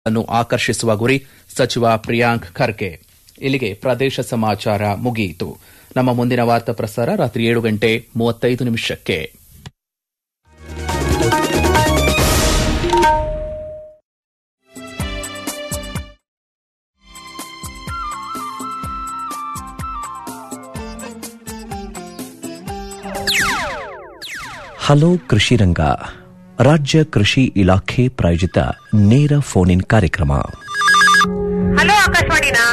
ಅನ್ನು ಆಕರ್ಷಿಸುವ ಗುರಿ ಸಚಿವ ಪ್ರಿಯಾಂಕ್ ಖರ್ಗೆ ಇಲ್ಲಿಗೆ ಪ್ರದೇಶ ಸಮಾಚಾರ ಮುಗಿಯಿತು ನಮ್ಮ ಮುಂದಿನ ವಾರ್ತಾ ಪ್ರಸಾರ ರಾತ್ರಿ ಏಳು ಗಂಟೆ ಮೂವತ್ತೈದು ನಿಮಿಷಕ್ಕೆ ಹಲೋ ಕೃಷಿ ರಂಗ ರಾಜ್ಯ ಕೃಷಿ ಇಲಾಖೆ ಪ್ರಾಯೋಜಿತ ನೇರ ಫೋನ್ ಇನ್ ಕಾರ್ಯಕ್ರಮ ಹಲೋ ಆಕಾಶವಾಣಿನಾ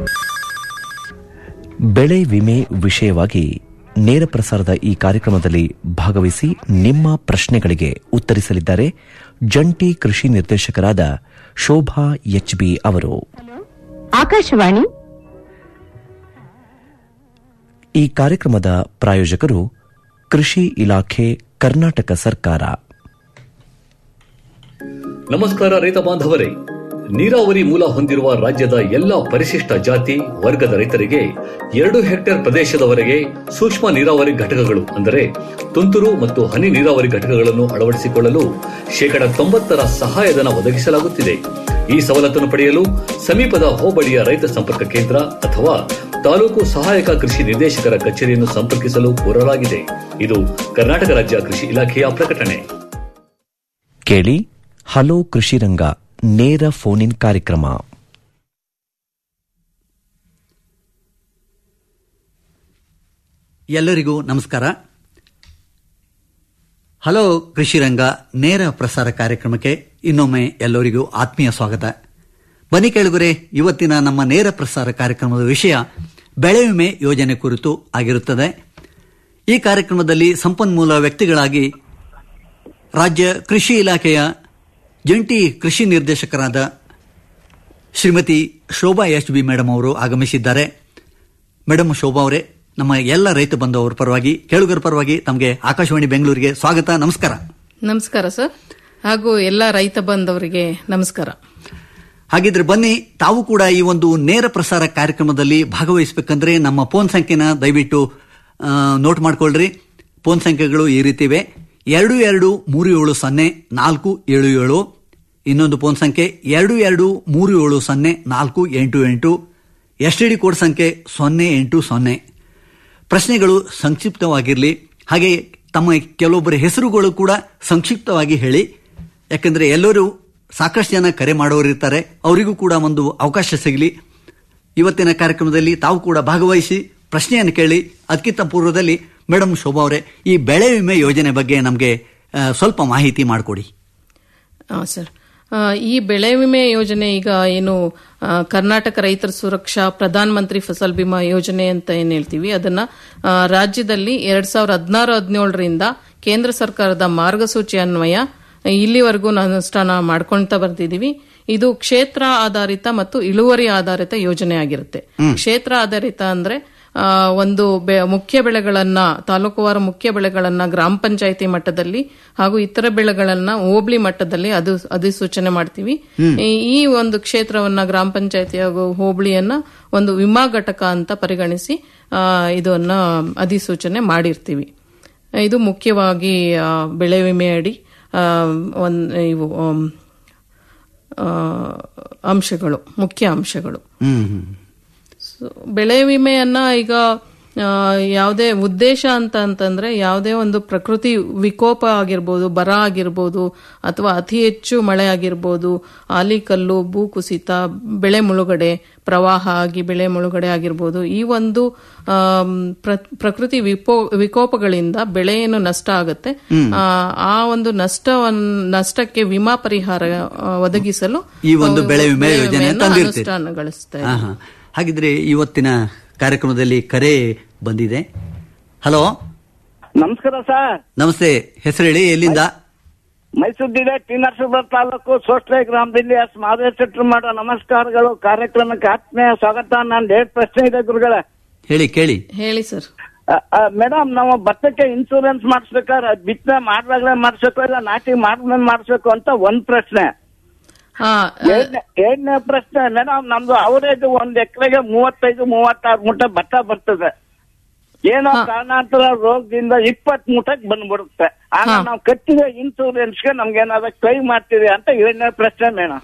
ಬೆಳೆ ವಿಮೆ ವಿಷಯವಾಗಿ ನೇರ ಪ್ರಸಾರದ ಈ ಕಾರ್ಯಕ್ರಮದಲ್ಲಿ ಭಾಗವಹಿಸಿ ನಿಮ್ಮ ಪ್ರಶ್ನೆಗಳಿಗೆ ಉತ್ತರಿಸಲಿದ್ದಾರೆ ಜಂಟಿ ಕೃಷಿ ನಿರ್ದೇಶಕರಾದ ಶೋಭಾ ಎಚ್ಬಿ ಅವರು ಆಕಾಶವಾಣಿ ಈ ಕಾರ್ಯಕ್ರಮದ ಪ್ರಾಯೋಜಕರು ಕೃಷಿ ಇಲಾಖೆ ಕರ್ನಾಟಕ ಸರ್ಕಾರ ನಮಸ್ಕಾರ ರೈತ ಬಾಂಧವರೇ ನೀರಾವರಿ ಮೂಲ ಹೊಂದಿರುವ ರಾಜ್ಯದ ಎಲ್ಲ ಪರಿಶಿಷ್ಟ ಜಾತಿ ವರ್ಗದ ರೈತರಿಗೆ ಎರಡು ಹೆಕ್ಟೇರ್ ಪ್ರದೇಶದವರೆಗೆ ಸೂಕ್ಷ್ಮ ನೀರಾವರಿ ಘಟಕಗಳು ಅಂದರೆ ತುಂತುರು ಮತ್ತು ಹನಿ ನೀರಾವರಿ ಘಟಕಗಳನ್ನು ಅಳವಡಿಸಿಕೊಳ್ಳಲು ಶೇಕಡ ತೊಂಬತ್ತರ ಸಹಾಯಧನ ಒದಗಿಸಲಾಗುತ್ತಿದೆ ಈ ಸವಲತ್ತನ್ನು ಪಡೆಯಲು ಸಮೀಪದ ಹೋಬಳಿಯ ರೈತ ಸಂಪರ್ಕ ಕೇಂದ್ರ ಅಥವಾ ತಾಲೂಕು ಸಹಾಯಕ ಕೃಷಿ ನಿರ್ದೇಶಕರ ಕಚೇರಿಯನ್ನು ಸಂಪರ್ಕಿಸಲು ಕೋರಲಾಗಿದೆ ಇದು ಕರ್ನಾಟಕ ರಾಜ್ಯ ಕೃಷಿ ಇಲಾಖೆಯ ಪ್ರಕಟಣೆ ಕೇಳಿ ಹಲೋ ಕೃಷಿ ರಂಗ ನೇರ ಫೋನ್ ಇನ್ ಕಾರ್ಯಕ್ರಮ ಎಲ್ಲರಿಗೂ ನಮಸ್ಕಾರ ಹಲೋ ಕೃಷಿರಂಗ ನೇರ ಪ್ರಸಾರ ಕಾರ್ಯಕ್ರಮಕ್ಕೆ ಇನ್ನೊಮ್ಮೆ ಎಲ್ಲರಿಗೂ ಆತ್ಮೀಯ ಸ್ವಾಗತ ಬನ್ನಿ ಕೇಳುಗರೆ ಇವತ್ತಿನ ನಮ್ಮ ನೇರ ಪ್ರಸಾರ ಕಾರ್ಯಕ್ರಮದ ವಿಷಯ ಬೆಳೆ ವಿಮೆ ಯೋಜನೆ ಕುರಿತು ಆಗಿರುತ್ತದೆ ಈ ಕಾರ್ಯಕ್ರಮದಲ್ಲಿ ಸಂಪನ್ಮೂಲ ವ್ಯಕ್ತಿಗಳಾಗಿ ರಾಜ್ಯ ಕೃಷಿ ಇಲಾಖೆಯ ಜಂಟಿ ಕೃಷಿ ನಿರ್ದೇಶಕರಾದ Shrimati Shobha H B madam ಅವರು ಆಗಮಿಸಿದ್ದಾರೆ ಮೇಡಮ್ ಶೋಭಾ ಅವರೇ ನಮ್ಮ ಎಲ್ಲ ರೈತ ಬಂಧುವರ ಪರವಾಗಿ ಕೇಳುಗರ ಪರವಾಗಿ ತಮಗೆ ಆಕಾಶವಾಣಿ ಬೆಂಗಳೂರಿಗೆ ಸ್ವಾಗತ ನಮಸ್ಕಾರ ನಮಸ್ಕಾರ ಸರ್ ಹಾಗೂ ಎಲ್ಲ ರೈತ ಬಂದವರಿಗೆ ನಮಸ್ಕಾರ ಹಾಗಿದ್ರೆ ಬನ್ನಿ ತಾವು ಕೂಡ ಈ ಒಂದು ನೇರ ಪ್ರಸಾರ ಕಾರ್ಯಕ್ರಮದಲ್ಲಿ ಭಾಗವಹಿಸಬೇಕಂದ್ರೆ ನಮ್ಮ ಫೋನ್ ಸಂಖ್ಯೆನ ದಯವಿಟ್ಟು ಆ, ನೋಟ್ ಮಾಡ್ಕೊಳ್ರಿ ಫೋನ್ ಸಂಖ್ಯೆಗಳು ಈ ರೀತಿ ಇವೆ ಎರಡು ಎರಡು ಮೂರು ಏಳು ಸೊನ್ನೆ ನಾಲ್ಕು ಏಳು ಏಳು ಇನ್ನೊಂದು ಫೋನ್ ಸಂಖ್ಯೆ ಎರಡು ಎರಡು ಮೂರು ಏಳು ಸೊನ್ನೆ ನಾಲ್ಕು ಎಂಟು ಎಂಟು ಎಸ್ ಡಿ ಕೋಡ್ ಸಂಖ್ಯೆ ಸೊನ್ನೆ ಎಂಟು ಸೊನ್ನೆ ಪ್ರಶ್ನೆಗಳು ಸಂಕ್ಷಿಪ್ತವಾಗಿರಲಿ ಹಾಗೆ ತಮ್ಮ ಕೆಲವೊಬ್ಬರ ಹೆಸರುಗಳು ಕೂಡ ಸಂಕ್ಷಿಪ್ತವಾಗಿ ಹೇಳಿ ಯಾಕಂದ್ರೆ ಎಲ್ಲರೂ ಸಾಕಷ್ಟು ಜನ ಕರೆ ಮಾಡೋರಿರ್ತಾರೆ ಅವರಿಗೂ ಕೂಡ ಒಂದು ಅವಕಾಶ ಸಿಗಲಿ ಇವತ್ತಿನ ಕಾರ್ಯಕ್ರಮದಲ್ಲಿ ತಾವು ಕೂಡ ಭಾಗವಹಿಸಿ ಪ್ರಶ್ನೆಯನ್ನು ಕೇಳಿ ಅದಕ್ಕಿಂತ ಪೂರ್ವದಲ್ಲಿ ಮೇಡಮ್ ಶೋಭಾ ಅವರೇ ಈ ಬೆಳೆ ವಿಮೆ ಯೋಜನೆ ಬಗ್ಗೆ ನಮಗೆ ಸ್ವಲ್ಪ ಮಾಹಿತಿ ಮಾಡಿಕೊಡಿ ಆ, ಸರ್ ಆ, ಈ ಬೆಳೆ ವಿಮೆ ಯೋಜನೆ ಈಗ ಏನು ಆ, ಕರ್ನಾಟಕ ರೈತರ ಸುರಕ್ಷಾ ಪ್ರಧಾನ ಮಂತ್ರಿ ಫಸಲ್ ಬಿಮಾ ಯೋಜನೆ ಅಂತ ಏನ್ ಹೇಳ್ತೀವಿ ಅದನ್ನ ಆ, ರಾಜ್ಯದಲ್ಲಿ ಎರಡ್ ಸಾವಿರದ ಹದಿನಾರು ಹದಿನೇಳರಿಂದ ಕೇಂದ್ರ ಸರ್ಕಾರದ ಮಾರ್ಗಸೂಚಿ ಅನ್ವಯ ಇಲ್ಲಿವರೆಗೂ ನಾವು ಅನುಷ್ಠಾನ ಮಾಡ್ಕೊಂತ ಬರ್ತಿದೀವಿ ಇದು ಕ್ಷೇತ್ರ ಆಧಾರಿತ ಮತ್ತು ಇಳುವರಿ ಆಧಾರಿತ ಯೋಜನೆ ಆಗಿರುತ್ತೆ ಕ್ಷೇತ್ರ ಆಧಾರಿತ ಅಂದ್ರೆ ಆ, ಒಂದು ಬೆ- ಮುಖ್ಯ ಬೆಳೆಗಳನ್ನ ತಾಲೂಕುವಾರ ಮುಖ್ಯ ಬೆಳೆಗಳನ್ನ ಗ್ರಾಮ ಪಂಚಾಯತಿ ಮಟ್ಟದಲ್ಲಿ ಹಾಗೂ ಇತರ ಬೆಳೆಗಳನ್ನ ಹೋಬಳಿ ಮಟ್ಟದಲ್ಲಿ ಅದು ಅಧಿಸೂಚನೆ ಮಾಡ್ತೀವಿ ಈ- ಈ ಒಂದು ಕ್ಷೇತ್ರವನ್ನ ಗ್ರಾಮ ಪಂಚಾಯತಿ ಹಾಗೂ ಹೋಬಳಿಯನ್ನ ಒಂದು ವಿಮಾ ಘಟಕ ಅಂತ ಪರಿಗಣಿಸಿ ಆ, ಇದನ್ನ ಅಧಿಸೂಚನೆ ಮಾಡಿರ್ತೀವಿ ಇದು ಮುಖ್ಯವಾಗಿ ಆ, ಬೆಳೆ ವಿಮೆ ಅಡಿ ಆ, ಒಂದ್ ಇವು ಆಮ್, ಆ, ಅಂಶಗಳು ಮುಖ್ಯ ಅಂಶಗಳು ಹ್ಮ್ ಹ್ಮ್ ಸೊ, ಬೆಳೆ ವಿಮೆಯನ್ನ ಈಗ ಆ, ಯಾವುದೇ ಉದ್ದೇಶ ಅಂತ ಅಂತಂದ್ರೆ ಯಾವುದೇ ಒಂದು ಪ್ರಕೃತಿ ವಿಕೋಪ ಆಗಿರ್ಬೋದು ಬರ ಆಗಿರ್ಬೋದು ಅಥವಾ ಅತಿ ಹೆಚ್ಚು ಮಳೆ ಆಗಿರ್ಬೋದು ಆಲಿಕಲ್ಲು ಭೂಕುಸಿತ ಬೆಳೆ ಮುಳುಗಡೆ ಪ್ರವಾಹ ಆಗಿ ಬೆಳೆ ಮುಳುಗಡೆ ಆಗಿರ್ಬೋದು ಈ ಒಂದು ಆಮ್, ಪ್ರ- ಪ್ರಕೃತಿ ವಿಪೋ ವಿಕೋಪಗಳಿಂದ ಬೆಳೆ ಏನು ನಷ್ಟ ಆಗುತ್ತೆ ಆ, ಆ ಒಂದು ನಷ್ಟವನ್ ನಷ್ಟಕ್ಕೆ ವಿಮಾ ಪರಿಹಾರ ಆ, ಒದಗಿಸಲು ಈ ಒಂದು ಬೆಳೆ ವಿಮೆ ಯೋಜನೆ ವಿಮೆಯನ್ನ ತಂದಿರ್ತೀರಿ. ಅನುಷ್ಠಾನಗೊಳಿಸ್ತಾ ಹಾ, ಹಾ. ಹಾಗಿದ್ರೆ ಇವತ್ತಿನ ಕಾರ್ಯಕ್ರಮದಲ್ಲಿ ಕರೆ ಬಂದಿದೆ ಹಲೋ ನಮಸ್ಕಾರ ಸರ್ ನಮಸ್ತೆ ಹೆಸರು ಹೇಳಿ ಎಲ್ಲಿಂದ ಮೈಸೂರು ಜಿಲ್ಲೆ ಟಿ ನರಸೀಪುರ ತಾಲೂಕು ಸೋಸ್ಲೆ ಗ್ರಾಮದಲ್ಲಿ ಎಸ್ ಮಾಧವ ಶೆಟ್ರು ಮಾಡೋ ನಮಸ್ಕಾರಗಳು ಕಾರ್ಯಕ್ರಮಕ್ಕೆ ಆತ್ಮೀಯ ಸ್ವಾಗತ ನಾನು ಎರಡು ಪ್ರಶ್ನೆ ಇದೆ ಗುರುಗಳೇ ಹೇಳಿ ಕೇಳಿ ಹೇಳಿ ಸರ್ ಮೇಡಮ್ ನಾವು ಭತ್ತಕ್ಕೆ ಇನ್ಸೂರೆನ್ಸ್ ಮಾಡಿಸ್ಬೇಕಾದ್ರೆ ಬಿತ್ತನೆ ಮಾಡುವಾಗಲೇ ಮಾಡಿಸ್ಬೇಕು ಇಲ್ಲ ನಾಟಿ ಮಾಡಿದ್ಮೇಲೆ ಮಾಡಿಸ್ಬೇಕು ಅಂತ ಒಂದ್ ಪ್ರಶ್ನೆ ಹಾ ಎರಡ್ನೇ ಎರಡನೇ ಪ್ರಶ್ನೆ ಮೇಡಮ್ ನಮ್ದು ಅವರೇಜ್ ಒಂದ್ ಎಕರೆಗೆ ಮೂವತ್ತೈದು ಮೂವತ್ತಾರು ಮೂಟೆ ಭತ್ತ ಬರ್ತದೆ ಏನೋ ಕಾರಣಾಂತರ ರೋಗದಿಂದ ಇಪ್ಪತ್ ಮೂಟಕ್ ಬಂದ್ಬಿಡುತ್ತೆ ಆಗ ಹಾ. ನಾವು ಕಟ್ಟಿದ ಇನ್ಸೂರೆನ್ಸ್ಗೆ ನಮ್ಗೆ ಏನಾದ್ರು ಕ್ಲೈಮ್ ಮಾಡ್ತೀವಿ ಅಂತ ಎರಡನೇ ಪ್ರಶ್ನೆ ಮೇಡಮ್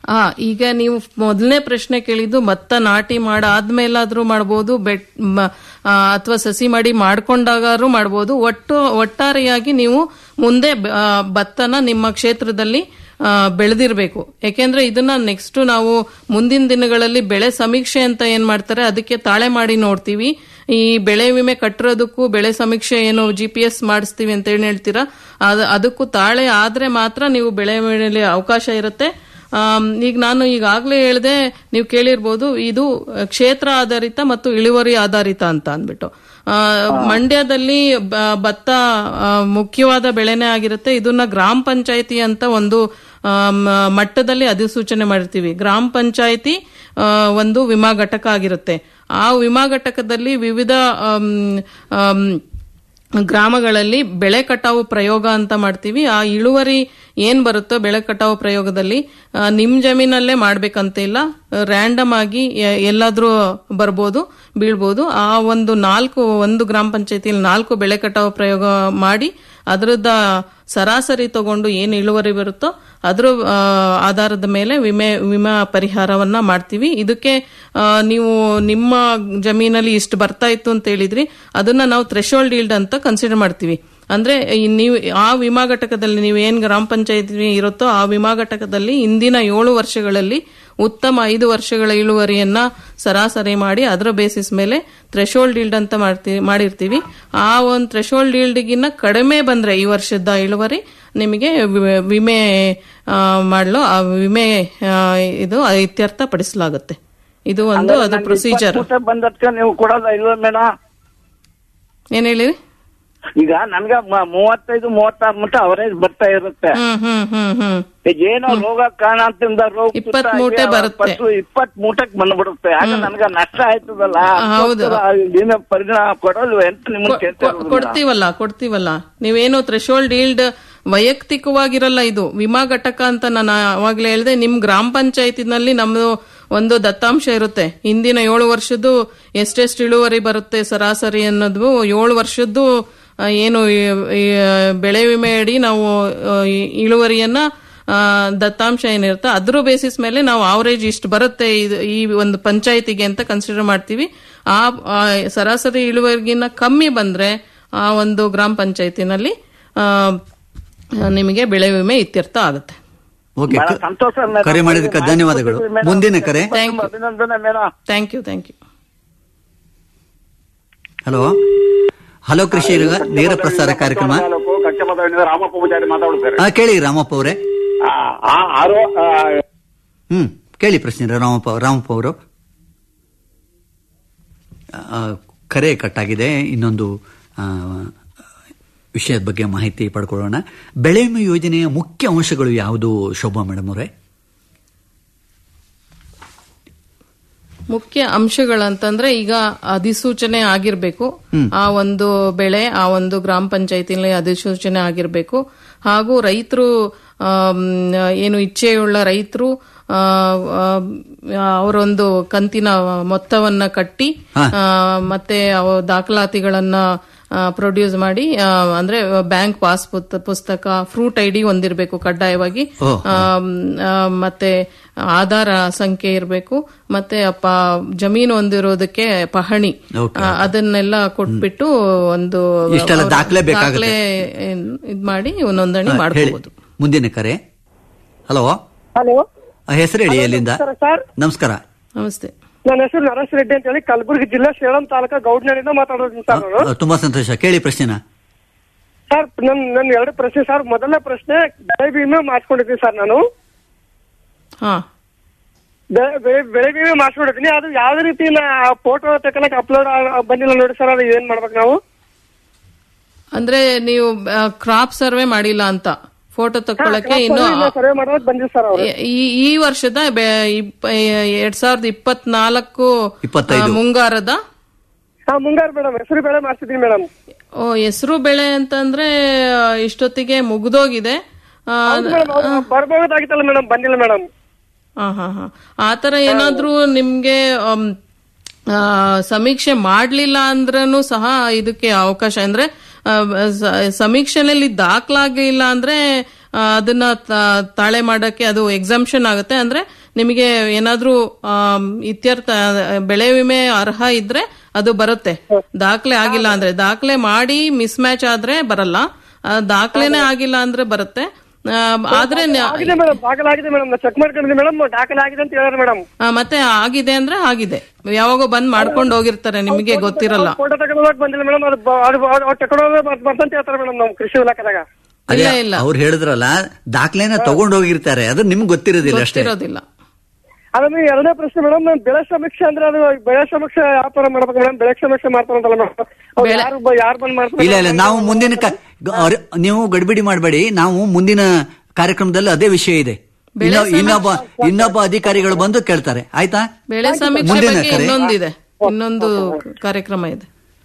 ಆ ಈಗ ನೀವು ಮೊದಲನೇ ಪ್ರಶ್ನೆ ಕೇಳಿದ್ದು ಭತ್ತ ನಾಟಿ ಮಾಡಾದ್ಮೇಲಾದ್ರೂ ಮಾಡ್ಬೋದು ಬೆಟ್ ಅಥವಾ ಸಸಿ ಮಾಡಿ ಮಾಡ್ಕೊಂಡಾಗಾದ್ರೂ ಮಾಡ್ಬೋದು ಒಟ್ಟು ಒಟ್ಟಾರೆಯಾಗಿ ನೀವು ಮುಂದೆ ಬ- ಆ, ಭತ್ತನ ನಿಮ್ಮ ಕ್ಷೇತ್ರದಲ್ಲಿ ಆ, ಬೆಳೆದಿರ್ಬೇಕು ಯಾಕೆಂದ್ರೆ ಇದನ್ನ ನೆಕ್ಸ್ಟ್ ನಾವು ಮುಂದಿನ ದಿನಗಳಲ್ಲಿ ಬೆಳೆ ಸಮೀಕ್ಷೆ ಅಂತ ಏನ್ ಮಾಡ್ತಾರೆ ಅದಕ್ಕೆ ತಾಳೆ ಮಾಡಿ ನೋಡ್ತೀವಿ ಈ ಬೆಳೆ ವಿಮೆ ಕಟ್ಟಿರೋದಕ್ಕೂ ಬೆಳೆ ಸಮೀಕ್ಷೆ ಏನು ಜಿ ಪಿ ಎಸ್ ಮಾಡಿಸ್ತೀವಿ ಅಂತ ಏನ್ ಹೇಳ್ತೀರಾ ಅದ್- ಅದಕ್ಕೂ ತಾಳೆ ಆದ್ರೆ ಮಾತ್ರ ನೀವು ಬೆಳೆ ವಿಮೆಯಲ್ಲಿ ಅವಕಾಶ ಇರುತ್ತೆ ಆಮ್, ಈಗ ನಾನು ಈಗಾಗಲೇ ಹೇಳಿದೆ ನೀವು ಕೇಳಿರ್ಬೋದು ಇದು ಕ್ಷೇತ್ರ ಆಧಾರಿತ ಮತ್ತು ಇಳುವರಿ ಆಧಾರಿತ ಅಂತ ಅಂದ್ಬಿಟ್ಟು ಆ, ಮಂಡ್ಯದಲ್ಲಿ ಬ- ಭತ್ತ ಆ, ಮುಖ್ಯವಾದ ಬೆಳೆನೇ ಆಗಿರುತ್ತೆ ಇದನ್ನ ಗ್ರಾಮ ಪಂಚಾಯತಿ ಅಂತ ಒಂದು ಆಮ್, ಮಟ್ಟದಲ್ಲಿ ಅಧಿಸೂಚನೆ ಮಾಡಿರ್ತೀವಿ ಗ್ರಾಮ ಪಂಚಾಯತಿ ಆ, ಒಂದು ವಿಮಾ ಘಟಕ ಆಗಿರುತ್ತೆ ಆ ವಿಮಾ ಘಟಕದಲ್ಲಿ ವಿವಿಧ ಆಮ್, ಆಮ್, ಗ್ರಾಮಗಳಲ್ಲಿ ಬೆಳೆ ಕಟಾವು ಪ್ರಯೋಗ ಅಂತ ಮಾಡ್ತೀವಿ ಆ ಇಳುವರಿ ಏನ್ ಬರುತ್ತೋ ಬೆಳೆ ಕಟಾವು ಪ್ರಯೋಗದಲ್ಲಿ ಆ, ನಿಮ್ ಜಮೀನಲ್ಲೇ ಮಾಡ್ಬೇಕಂತ ಇಲ್ಲ ರ್ಯಾಂಡಮ್ ಆಗಿ ಎ- ಎಲ್ಲಾದ್ರೂ ಬರ್ಬೋದು ಬೀಳ್ಬೋದು ಆ ಒಂದು ನಾಲ್ಕು ಒಂದು ಗ್ರಾಮ ಪಂಚಾಯತಿಯಲ್ಲಿ ನಾಲ್ಕು ಬೆಳೆ ಕಟಾವು ಪ್ರಯೋಗ ಮಾಡಿ ಅದರದ ಸರಾಸರಿ ತಗೊಂಡು ಏನು ಇಳುವರಿ ಬರುತ್ತೋ ಅದರ ಆ, ಆಧಾರದ ಮೇಲೆ ವಿಮೆ ವಿಮಾ ಪರಿಹಾರವನ್ನ ಮಾಡ್ತೀವಿ ಇದಕ್ಕೆ ಆ, ನೀವು ನಿಮ್ಮ ಜಮೀನಲ್ಲಿ ಇಷ್ಟು ಬರ್ತಾ ಇತ್ತು ಅಂತ ಹೇಳಿದ್ರಿ ಅದನ್ನ ನಾವು ಥ್ರೆಶೋಲ್ಡ್ ಈಲ್ಡ್ ಅಂತ ಕನ್ಸಿಡರ್ ಮಾಡ್ತೀವಿ ಅಂದ್ರೆ ಈ ನೀವು ಆ ವಿಮಾ ಘಟಕದಲ್ಲಿ ನೀವು ಏನ್ ಗ್ರಾಮ ಪಂಚಾಯತಿ ಇರುತ್ತೋ ಆ ವಿಮಾ ಘಟಕದಲ್ಲಿ ಇಂದಿನ ಏಳು ವರ್ಷಗಳಲ್ಲಿ ಉತ್ತಮ ಐದು ವರ್ಷಗಳ ಇಳುವರಿಯನ್ನ ಸರಾಸರಿ ಮಾಡಿ ಅದರ ಬೇಸಿಸ್ ಮೇಲೆ ಥ್ರೆಶೋಲ್ಡ್ ಈಲ್ಡ್ ಅಂತ ಮಾಡ್ತೀವಿ ಮಾಡಿರ್ತೀವಿ ಆ ಒಂದು ಥ್ರೆಶೋಲ್ಡ್ ಈಲ್ಡ್ಗಿನ್ನ ಕಡಿಮೆ ಬಂದ್ರೆ ಈ ವರ್ಷದ ಇಳುವರಿ ನಿಮಗೆ ವಿ- ವಿಮೆ ಆ, ಮಾಡಲು ಆ ವಿಮೆ ಆ, ಇದು ಇತ್ಯರ್ಥ ಪಡಿಸಲಾಗುತ್ತೆ ಇದು ಒಂದು ಅದು ಪ್ರೊಸೀಜರ್ ಮೂಟೆ ಬಂದದ್ಕ ನೀವು ಕೊಡಲ್ಲ ಇಲ್ವ ಮೇಡಮ್ ಏನ್ ಹೇಳಿರಿ ಈಗ ನನ್ಗ ಮ- ಮೂವತ್ತೈದು ಮೂವತ್ತಾರು ಮೂಟೆ ಅವರೇಜ್ ಬರ್ತಾ ಇರುತ್ತೆ ಹ್ಮ್ ಹ್ಮ್ ಹ್ಮ್ ಹ್ಮ್ ಈಗ ಏನೋ ರೋಗ ಕಾರಣದಿಂದ ರೋಗ ಇಪ್ಪತ್ತ್ ತುತ್ತಾಗಿ ಮೂಟೆ ಆ ಬರುತ್ತೆ. ಫಸ್ಲು ಇಪ್ಪತ್ತ್ ಮೂಟೆಗೆ ಬಂದ್ಬಿಡುತ್ತೆ ಆಗ ನನ್ಗ ನಷ್ಟ ಆಯ್ತದಲ್ಲ ಹೌದು. ಅದಕ್ಕೋಸ್ಕರ ಏನು ಪರಿಣಾಮ ಕೊಡಲ್ವ ಅಂತ ನಿಮ್ಮನ್ನ ಕೇಳ್ತಾ ಕೊ- ಇರೋದು ನಾನು. ಕೊಡ್ತೀವಲ್ಲ ಕೊಡ್ತೀವಲ್ಲ ನೀವೇನು ಥ್ರೆಶೋಲ್ಡ್ ಈಲ್ಡ್ ವೈಯಕ್ತಿಕವಾಗಿರಲ್ಲ ಇದು ವಿಮಾ ಘಟಕ ಅಂತ ನಾನು ಅವಾಗ್ಲೇ ಹೇಳಿದೆ ನಿಮ್ ಗ್ರಾಮ ಪಂಚಾಯತಿನಲ್ಲಿ ನಮ್ದು ಒಂದು ದತ್ತಾಂಶ ಇರುತ್ತೆ ಹಿಂದಿನ ಏಳು ವರ್ಷದ್ದು ಎಷ್ಟೆಷ್ಟು ಇಳುವರಿ ಬರುತ್ತೆ ಸರಾಸರಿ ಅನ್ನೋದು ಏಳು ವರ್ಷದ್ದು ಆ, ಏನು ಈ- ಈ ಬೆಳೆ ವಿಮೆ ಅಡಿ ನಾವು ಆ, ಈ ಇಳುವರಿಯನ್ನ ಆ, ದತ್ತಾಂಶ ಏನಿರುತ್ತೆ ಅದ್ರ ಬೇಸಿಸ್ ಮೇಲೆ ನಾವು ಆವರೇಜ್ ಇಷ್ಟು ಬರುತ್ತೆ ಇದು- ಈ ಒಂದು ಪಂಚಾಯತಿಗೆ ಅಂತ ಕನ್ಸಿಡರ್ ಮಾಡ್ತೀವಿ ಆ ಆ ಸರಾಸರಿ ಇಳುವರಿಗಿನ್ನ ಕಮ್ಮಿ ಬಂದ್ರೆ ಆ ಒಂದು ಗ್ರಾಮ ಪಂಚಾಯತಿನಲ್ಲಿ ಆ, ನಿಮಗೆ ಬೆಳೆ ವಿಮೆ ಇತ್ಯರ್ಥ ಆಗುತ್ತೆ ಓಕೆ ಬಹಳ ಸಂತೋಷ ಮೇಡಮ್. ಕರೆ ಮಾಡಿದ್ದಕ್ಕೆ ಮಾಹಿತಿ ಧನ್ಯವಾದಗಳು ಕೊಟ್ಟಿದ್ದೀರಿ ಮೇಡಮ್. ಮುಂದಿನ ಕರೆ ತುಂಬಾ Thank you. ಅಭಿನಂದನೆ madam thank you thank you hello hello ಕೃಷಿ ನೇರ ಪ್ರಸಾರ ಕಾರ್ಯಕ್ರಮ ತಾಲೂಕು ಕಚ್ಚಪದವಿನಿಂದ ರಾಮಪ್ಪ ಪೂಜಾರಿ ಮಾತಾಡುತ್ತಾರೆ ಆ, ಕೇಳಿ ರಾಮಪ್ಪ ಅವರೇ ಆ, ಆ ಆರೋ ಆ, ಹ್ಮ್ ಕೇಳಿ ಪ್ರಶ್ನೆ ರಾಮಪ್ಪ ರಾಮಪ್ಪ ಅವರು ಆ, ಕರೆ ಕಟ್ಟಾಗಿದೆ ಇನ್ನೊಂದು ಆ, ವಿಷಯದ ಬಗ್ಗೆ ಮಾಹಿತಿ ಪಡ್ಕೊಳ್ಳೋಣ ಬೆಳೆ ವಿಮೆ ಯೋಜನೆಯ ಮುಖ್ಯ ಅಂಶಗಳು ಯಾವುದು ಶೋಭಾ ಮೇಡಮ್ ಅವರೇ ಮುಖ್ಯ ಅಂಶಗಳಂತಂದ್ರೆ ಈಗ ಅಧಿಸೂಚನೆ ಆಗಿರ್ಬೇಕು ಆ ಒಂದು ಬೆಳೆ ಆ ಒಂದು ಗ್ರಾಮ ಪಂಚಾಯತಿನಲ್ಲಿ ಅಧಿಸೂಚನೆ ಆಗಿರ್ಬೇಕು ಹಾಗೂ ರೈತರು ಏನು ಇಚ್ಛೆಯುಳ್ಳ ರೈತರು ಅವರೊಂದು ಕಂತಿನ ಮೊತ್ತವನ್ನ ಕಟ್ಟಿ ಆ, ಮತ್ತೆ ಅವ ದಾಖಲಾತಿಗಳನ್ನ ಪ್ರೊಡ್ಯೂಸ್ ಮಾಡಿ ಆ, ಅಂದ್ರೆ ಬ್ಯಾಂಕ್ ಪಾಸ್ ಪುತ್- ಪುಸ್ತಕ ಫ್ರೂಟ್ ಐ ಡಿ ಹೊಂದಿರಬೇಕು ಕಡ್ಡಾಯವಾಗಿ ಓಹ್. ಆಮ್, ಆ, ಮತ್ತೆ ಆಧಾರ ಸಂಖ್ಯೆ ಇರಬೇಕು ಮತ್ತೆ ಅಪ್ಪ ಜಮೀನು ಹೊಂದಿರೋದಕ್ಕೆ ಪಹಣಿ Okay. ಆ, ಅದನ್ನೆಲ್ಲ ಕೊಟ್ಬಿಟ್ಟು ಒಂದು ಇಷ್ಟೆಲ್ಲ ಅವ್ರ ದಾಖಲೆ ಬೇಕಾಗುತ್ತೆ. ದಾಖಲೆ ಏನ್ ಇದ್ ಮಾಡಿ ನೋಂದಣಿ ಆ, ಹೇಳಿ ಮಾಡ್ಕೋಬಹುದು ಮುಂದಿನ ಕರೆ ಹಲೋ ಹಲೋ ಹೆಸರು ಹೇಳಿ ಎಲ್ಲಿಂದ ನಮಸ್ಕಾರ ಸರ್ ನಮಸ್ಕಾರ ನಮಸ್ತೆ ನನ್ನ ಹೆಸರು ನರೇಶ್ ರೆಡ್ಡಿ ಅಂತ ಹೇಳಿ ಕಲಬುರಗಿ ಜಿಲ್ಲೆ ಸೇಳಂ ತಾಲೂಕಾ ಗೌಡ್ನಳ್ಳಿಯಿಂದ ಮಾತಾಡೋದು ಸರ್ ನಾನು ಆ, ತುಂಬಾ ಸಂತೋಷ ಕೇಳಿ ಪ್ರಶ್ನೆನ ಸರ್ ನನ್ ನನ್ನ ಎರಡು ಪ್ರಶ್ನೆ ಸರ್ ಮೊದಲನೇ ಪ್ರಶ್ನೆ ಬೆಳೆ ವಿಮೆ ಮಾಡಿಸ್ಕೊಂಡಿದ್ದೀನಿ ಸರ್ ನಾನು ಹಾ ಬೆ- ಬೆ- ಬೆಳೆ ವಿಮೆ ಮಾಡಿಸ್ಕೊಂಡಿದ್ದೀನಿ ಅದು ಯಾವ್ದೇ ರೀತಿ ಫೋಟೋ ತಗೊಳಕ್ ಅಪ್ಲೋಡ್ ಬಂದಿಲ್ಲ ನೋಡಿ ಸರ್ ಅದು ಏನ್ ಮಾಡ್ಬೇಕು ನಾವು ಅಂದ್ರೆ ನೀವು ಕ್ರಾಪ್ ಸರ್ವೆ ಮಾಡಿಲ್ಲ ಅಂತ ಫೋಟೋ ತಕ್ಕೊಳ್ಳಕ್ಕೆ ಇನ್ನು ಸರ್ವೆ ಮಾಡೋದಕ್ಕೆ ಬಂದಿಲ್ಲ ಸರ್ ಅವರು ಈ ಈ ವರ್ಷದ ಬೆ- ಇಪ್ಪ- ಎರಡ್ ಸಾವಿರದ ಇಪ್ಪತ್ನಾಲ್ಕು ಇಪ್ಪತ್ತೈದು. ಆ, ಮುಂಗಾರದ ಹಾ ಮುಂಗಾರು ಮೇಡಮ್ ಹೆಸರು ಬೆಳೆ ಮಾಡ್ಸಿದೀನಿ ಮೇಡಮ್ ಓ ಹೆಸರು ಬೆಳೆ ಅಂತಂದ್ರೆ ಆ, ಇಷ್ಟೊತ್ತಿಗೆ ಮುಗ್ದೋಗಿದೆ ಆ, ಬರ್ಬಹುದಾಗಿತ್ತಲ್ಲ ಮೇಡಮ್ ಬಂದಿಲ್ಲ ಮೇಡಮ್ ಆ, ಹಾ ಹಾ ಆತರ ಏನಾದ್ರೂ ನಿಮ್ಗೆ ಅಮ್, ಆ, ಸಮೀಕ್ಷೆ ಮಾಡ್ಲಿಲ್ಲ ಅಂದ್ರೂ ಸಹ ಇದಕ್ಕೆ ಅವಕಾಶ ಅಂದ್ರೆ ಆ, ಸ- ಸಮೀಕ್ಷೆನಲ್ಲಿ ದಾಖಲಾಗಿಲ್ಲ ಅಂದ್ರೆ ಆ, ಅದನ್ನ ತ- ತಾಳೆ ಮಾಡಕ್ಕೆ ಅದು ಎಕ್ಸಾಮ್ಷನ್ ಆಗುತ್ತೆ ಅಂದ್ರೆ ನಿಮಗೆ ಏನಾದ್ರೂ ಆಮ್, ಇತ್ಯರ್ಥ ಬೆಳೆ ವಿಮೆ ಅರ್ಹ ಇದ್ರೆ ಅದು ಬರುತ್ತೆ ದಾಖಲೆ ಆಗಿಲ್ಲ ಅಂದ್ರೆ ದಾಖಲೆ ಮಾಡಿ ಮಿಸ್ ಮ್ಯಾಚ್ ಆದ್ರೆ ಬರಲ್ಲ ಆ, ದಾಖಲೆನೇ ಆಗಿಲ್ಲ ಅಂದ್ರೆ ಬರುತ್ತೆ ಆ, ಆದ್ರೆ ನ- ಆಗಿದೆ ಮೇಡಮ್ ದಾಖಲೆ ಆಗಿದೆ ಮೇಡಮ್ ಚೆಕ್ ಮಾಡ್ಕೊಂಡಿದ್ದೆ ಮೇಡಮ್ ದಾಖಲೆ ಆಗಿದೆ ಅಂತ ಹೇಳಿದ್ರೆ ಮೇಡಮ್ ಆ, ಮತ್ತೆ ಆಗಿದೆ ಅಂದ್ರೆ ಆಗಿದೆ ಯಾವಾಗೋ ಬಂದ್ ಮಾಡ್ಕೊಂಡು ಹೋಗಿರ್ತಾರೆ ನಿಮಗೆ ಗೊತ್ತಿರಲ್ಲ ಫೋಟೋ ತಗೊಂಡೋಗಕ್ ಬಂದಿಲ್ಲ ಮೇಡಮ್ ಅದು ಬ- ಅದು ಅದು ಅವ್ರು ತಗೊಂಡೋಗ ಬರ್ತಂತ ಹೇಳ್ತಾರೆ ಮೇಡಮ್ ನಮ್ಮ ಕೃಷಿ ಇಲಾಖೆದಾಗ ಇಲ್ಲ ಇಲ್ಲ ಅವ್ರು ಹೇಳಿದ್ರಲ್ಲ ದಾಖಲೆನ ತಗೊಂಡು ಹೋಗಿರ್ತಾರೆ ಅದು ನಿಮ್ಗೆ ಗೊತ್ತಿರೋದಿಲ್ಲ ಅಷ್ಟೇ ಗೊತ್ತಿರೋದಿಲ್ಲ ಅದನ್ನ ಎರಡನೇ ಪ್ರಶ್ನೆ ಮೇಡಮ್ ನಾನು ಬೆಳೆ ಸಮೀಕ್ಷೆ ಅಂದ್ರೆ ಅದು ಬೆಳೆ ಸಮೀಕ್ಷೆ ಯಾವ ತರ ಮಾಡ್ಬೇಕು ಮೇಡಮ್ ಬೆಳೆ ಸಮೀಕ್ಷೆ ಮಾಡ್ತಾರಂತಲ್ಲ ಮೇಡಮ್ ಅವ್ರು ಯಾರು ಬ- ಯಾರು ಬಂದ್ ಮಾಡ್ತಾರೆ ಇಲ್ಲ ಇಲ್ಲ ನಾವು ಮುಂದಿನ ಕ- ಗ- ಅವ್ರ- ನೀವು ಗಡಿಬಿಡಿ ಮಾಡಬೇಡಿ ನಾವು ಮುಂದಿನ ಕಾರ್ಯಕ್ರಮದಲ್ಲಿ ಅದೇ ವಿಷಯ ಇದೆ ಇನ್ನ- ಇನ್ನೊಬ್ಬ ಇನ್ನೊಬ್ಬ ಅಧಿಕಾರಿಗಳು ಬಂದು ಕೇಳ್ತಾರೆ ಆಯ್ತಾ ಬೆಳೆ ಸಮೀಕ್ಷೆ ಮುಂದಿನ ಬಗ್ಗೆ ಕರೆ. ಇನ್ನೊಂದಿದೆ ಇನ್ನೊಂದು ಕಾರ್ಯಕ್ರಮ ಇದೆ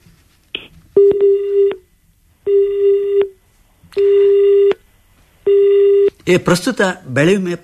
ಏ ಪ್ರಸ್ತುತ ಬೆಳೆ ವಿಮೆ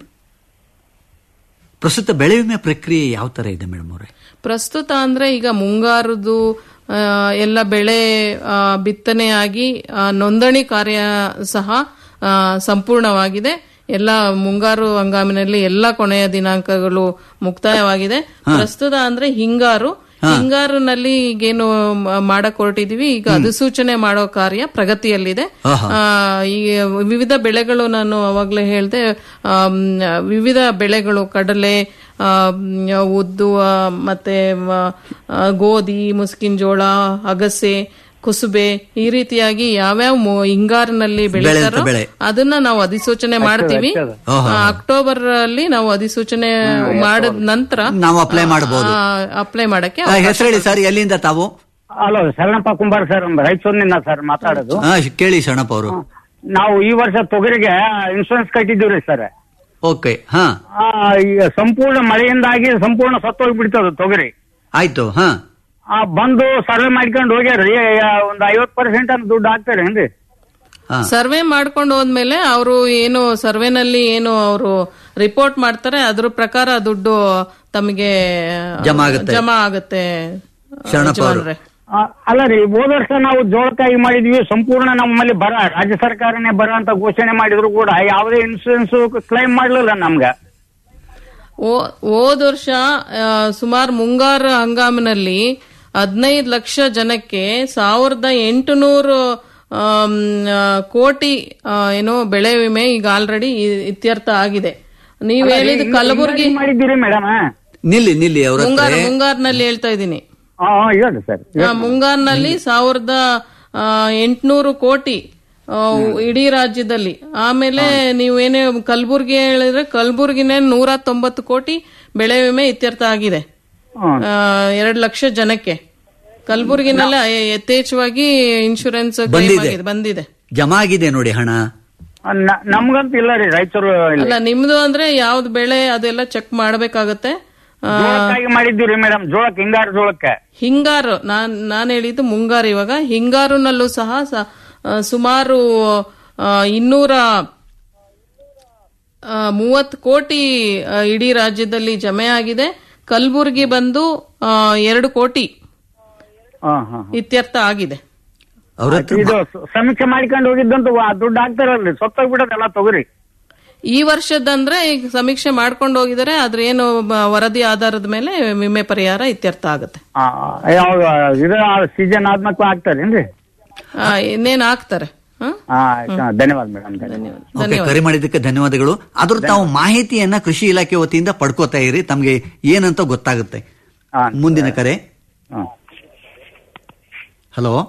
ಪ್ರಸ್ತುತ ಬೆಳೆ ವಿಮೆ ಪ್ರಕ್ರಿಯೆ ಯಾವ ತರ ಇದೆ ಮೇಡಮ್ ಅವರೇ ಪ್ರಸ್ತುತ ಅಂದ್ರೆ ಈಗ ಮುಂಗಾರದು ಆ, ಎಲ್ಲ ಬೆಳೆ ಆ, ಬಿತ್ತನೆಯಾಗಿ ಆ, ನೋಂದಣಿ ಕಾರ್ಯ ಸಹ ಆ, ಸಂಪೂರ್ಣವಾಗಿದೆ ಎಲ್ಲ ಮುಂಗಾರು ಹಂಗಾಮಿನಲ್ಲಿ ಎಲ್ಲ ಕೊನೆಯ ದಿನಾಂಕಗಳು ಮುಕ್ತಾಯವಾಗಿದೆ ಪ್ರಸ್ತುತ ಅಂದ್ರೆ ಹಿಂಗಾರು ಹಿಂಗಾರಿನಲ್ಲಿ ಈಗೇನು ಮ- ಮಾಡಕ್ ಹೊರಟಿದೀವಿ ಈಗ ಅಧಿಸೂಚನೆ ಮಾಡೋ ಕಾರ್ಯ ಪ್ರಗತಿಯಲ್ಲಿದೆ ಆ, ಈ ವಿವಿಧ ಬೆಳೆಗಳು ನಾನು ಅವಾಗಲೇ ಹೇಳಿದೆ ವಿವಿಧ ಬೆಳೆಗಳು ಕಡಲೆ ಆ, ಮ್, ಉದ್ದು ಆ, ಮತ್ತೆ ಮ, ಆ, ಗೋಧಿ ಮುಸ್ಕಿನ್ ಜೋಳ ಅಗಸೆ ಕುಸುಬೆ ಈ ರೀತಿಯಾಗಿ ಯಾವ್ಯಾವ ಮು- ಹಿಂಗಾರಿನಲ್ಲಿ ಬೆಳೀತಾರೋ ಬೆಳೆ. ಅದನ್ನ ನಾವು ಅಧಿಸೂಚನೆ ಮಾಡ್ತೀವಿ ಆ, ಅಕ್ಟೋಬರ್ ಅಲ್ಲಿ ನಾವು ಅಧಿಸೂಚನೆ ಮಾಡಿದ ನಂತರ ನಾವು apply ಮಾಡ್ಬೋದು. ಅಪ್ಲೈ ಮಾಡಕ್ಕೆ ಆ, ಹೆಸರು ಹೇಳಿ ಸರ್ ಎಲ್ಲಿಂದ ತಾವು ಹಲೋ ಶರಣಪ್ಪ ಕುಂಬಾರ್ ಸರ್ ರಾಯಚೂರಿನಿಂದ ಸರ್ ಮಾತಾಡೋದು ಹಾ ಕೇಳಿ ಶರಣಪ್ಪ ಅವರು ನಾವು ಈ ವರ್ಷ ತೊಗರಿಗೆ ಇನ್ಶೂರೆನ್ಸ್ ಕಟ್ಟಿದ್ದೀವ್ರಿ ಸರ್ ಓಕೆ ಹಾ ಆ, ಈಗ ಸಂಪೂರ್ಣ ಮಳೆಯಿಂದಾಗಿ ಸಂಪೂರ್ಣ ಸತ್ತೋಗ್ಬಿಡ್ತದ ತೊಗರಿ ಆಯ್ತು ಹಾ ಆ ಬಂದು ಸರ್ವೆ ಮಾಡ್ಕೊಂಡು ಹೋಗ್ಯಾರ್ರಿ ಒಂದ್ ಐವತ್ ಪರ್ಸೆಂಟ್ ಅಂತ ದುಡ್ಡು ಹಾಕ್ತಾರೇನ್ರಿ ಹಾ ಸರ್ವೆ ಮಾಡ್ಕೊಂಡು ಹೋದ್ಮೇಲೆ ಅವರು ಏನು ಸರ್ವೆನಲ್ಲಿ ಏನು ಅವರು ರಿಪೋರ್ಟ್ ಮಾಡ್ತಾರೆ ಅದ್ರ ಪ್ರಕಾರ ದುಡ್ಡು ತಮಗೆ ಜಮಾ ಆಗುತ್ತೆ. ಜಮಾ ಆಗುತ್ತೆ ಶರಣಪ್ಪ ಅವರು. ಯಜಮಾನ್ರೆ. ಆ, ಅಲ್ಲ ರೀ ಹೋದ ವರ್ಷ ನಾವು ಜೋಳಕಾಯಿ ಮಾಡಿದ್ವಿ ಸಂಪೂರ್ಣ ನಮ್ಮಲ್ಲಿ ಬರ ರಾಜ್ಯ ಸರ್ಕಾರನೇ ಬರ ಅಂತ ಘೋಷಣೆ ಮಾಡಿದ್ರು ಕೂಡ ಯಾವುದೇ ಇನ್ಶೂರೆನ್ಸ್ ಕ್ಲೈಮ್ ಮಾಡ್ಲಿಲ್ಲ ನಮ್ಗ ಓ- ಹೋದ್ ವರ್ಷ ಸುಮಾರು ಮುಂಗಾರು ಹಂಗಾಮಿನಲ್ಲಿ ಹದಿನೈದು ಲಕ್ಷ ಜನಕ್ಕೆ ಸಾವಿರದ ಎಂಟುನೂರು ಆಮ್, ಆ, ಕೋಟಿ ಆ, ಏನು ಬೆಳೆ ವಿಮೆ ಈಗ ಆಲ್ರೆಡಿ ಇತ್ಯರ್ಥ ಆಗಿದೆ ನೀವು ಹೇಳಿದ ಕಲಬುರಗಿ ಮಾಡಿದ್ದೀರಿ ಮೇಡಮ್ ನಿಲ್ಲಿ ನಿಲ್ಲಿ ಅವ್ರ ಮುಂಗಾರು ಮುಂಗಾರಿನಲ್ಲಿ ಹೇಳ್ತಾ ಇದ್ದೀನಿ ಹಾ ಹೇಳಿ ಸರ್ ಆ, ಮುಂಗಾರಿನಲ್ಲಿ ಸಾವಿರದ ಆ, ಎಂಟ್ನೂರು ಕೋಟಿ ಆ, ಇಡೀ ರಾಜ್ಯದಲ್ಲಿ ಆಮೇಲೆ ನೀವೇನೇ ಕಲಬುರ್ಗಿ ಹೇಳಿದ್ರೆ ಕಲಬುರ್ಗಿನೇ ನೂರ ತೊಂಬತ್ತು ಕೋಟಿ ಬೆಳೆ ವಿಮೆ ಇತ್ಯರ್ಥ ಆಗಿದೆ ಎರಡು ಲಕ್ಷ ಜನಕ್ಕೆ ಕಲಬುರ್ಗಿನಲ್ಲ ಯಥೇಚ್ಛವಾಗಿ ಇನ್ಶೂರೆನ್ಸ್ ಬಂದಿದೆ. ಆಗಿದೆ ಬಂದಿದೆ ಜಮಾ ಆಗಿದೆ ನೋಡಿ ಹಣ ನ- ನಮ್ಗಂತೂ ಇಲ್ಲ ರೀ ರಾಯಚೂರು ಇಲ್ಲಿ. ಅಲ್ಲ ನಿಮ್ದು ಅಂದ್ರೆ ಯಾವ್ದು ಬೆಳೆ ಅದೆಲ್ಲ ಚೆಕ್ ಮಾಡ್ಬೇಕಾಗತ್ತೆ ಆ, ಜೋಳಕ್ಕಾಗಿ ಮಾಡಿದ್ದೀವಿ ಮೇಡಮ್ ಜೋಳಕ್ಕೆ ಹಿಂಗಾರು ಜೋಳಕ್ಕೆ ಹಿಂಗಾರು ನಾನ್ ನಾನ್ ಹೇಳಿದ್ದು ಮುಂಗಾರು ಇವಾಗ ಹಿಂಗಾರುನಲ್ಲೂ ಸಹ ಸ- ಆ, ಸುಮಾರು ಆ, ಇನ್ನೂರ ಮೂವತ್ತು ಕೋಟಿ ಆ, ಇಡೀ ರಾಜ್ಯದಲ್ಲಿ ಜಮೆ ಆಗಿದೆ ಕಲಬುರ್ಗಿ ಬಂದು ಆ, ಎರಡು ಕೋಟಿ ಹಾ ಹಾ ಇತ್ಯರ್ಥ ಆಗಿದೆ ಅವ್ರ ಹತ್ರ ಇದು ಸ- ಸಮೀಕ್ಷೆ ಮಾಡ್ಕೊಂಡು ಹೋಗಿದ್ದಂತೂ ಆ ದುಡ್ಡು ಹಾಕ್ತಾರಲ್ರಿ ಸತ್ತೋಗ್ಬಿಡೋದೆಲ್ಲ ತೊಗರಿ ಈ ವರ್ಷದಂದ್ರೆ ಈಗ ಸಮೀಕ್ಷೆ ಮಾಡ್ಕೊಂಡು ಹೋಗಿದ್ದಾರೆ ಅದ್ರ ಏನು ಬ- ವರದಿ ಆಧಾರದ ಮೇಲೆ ವಿಮೆ ಪರಿಹಾರ ಇತ್ಯರ್ಥ ಆಗುತ್ತೆ ಆ, ಯಾವಾಗ ಇದು ಸೀಸನ್ ಆದ್ಮೇಲೆ ಹಾಕ್ತಾರೇನ್ರಿ ಆ, ಇನ್ನೇನ್ ಹಾಕ್ತಾರೆ ಹ? ಹಾ ಆಯ್ತು. ಧನ್ಯವಾದ ಮೇಡಮ್ ಧನ್ಯವಾದ ಓಕೆ ಕರೆ ಮಾಡಿದ್ದಕ್ಕೆ ಧನ್ಯವಾದಗಳು ಆದ್ರೂ ತಾವು ಮಾಹಿತಿಯನ್ನ ಕೃಷಿ ಇಲಾಖೆ ವತಿಯಿಂದ ಪಡ್ಕೋತಾ ಇರಿ ತಮ್ಗೆ ಏನಂತ ಗೊತ್ತಾಗುತ್ತೆ ಹಾ. ಮುಂದಿನ ಕರೆ ಹಾ. ಹಲೋ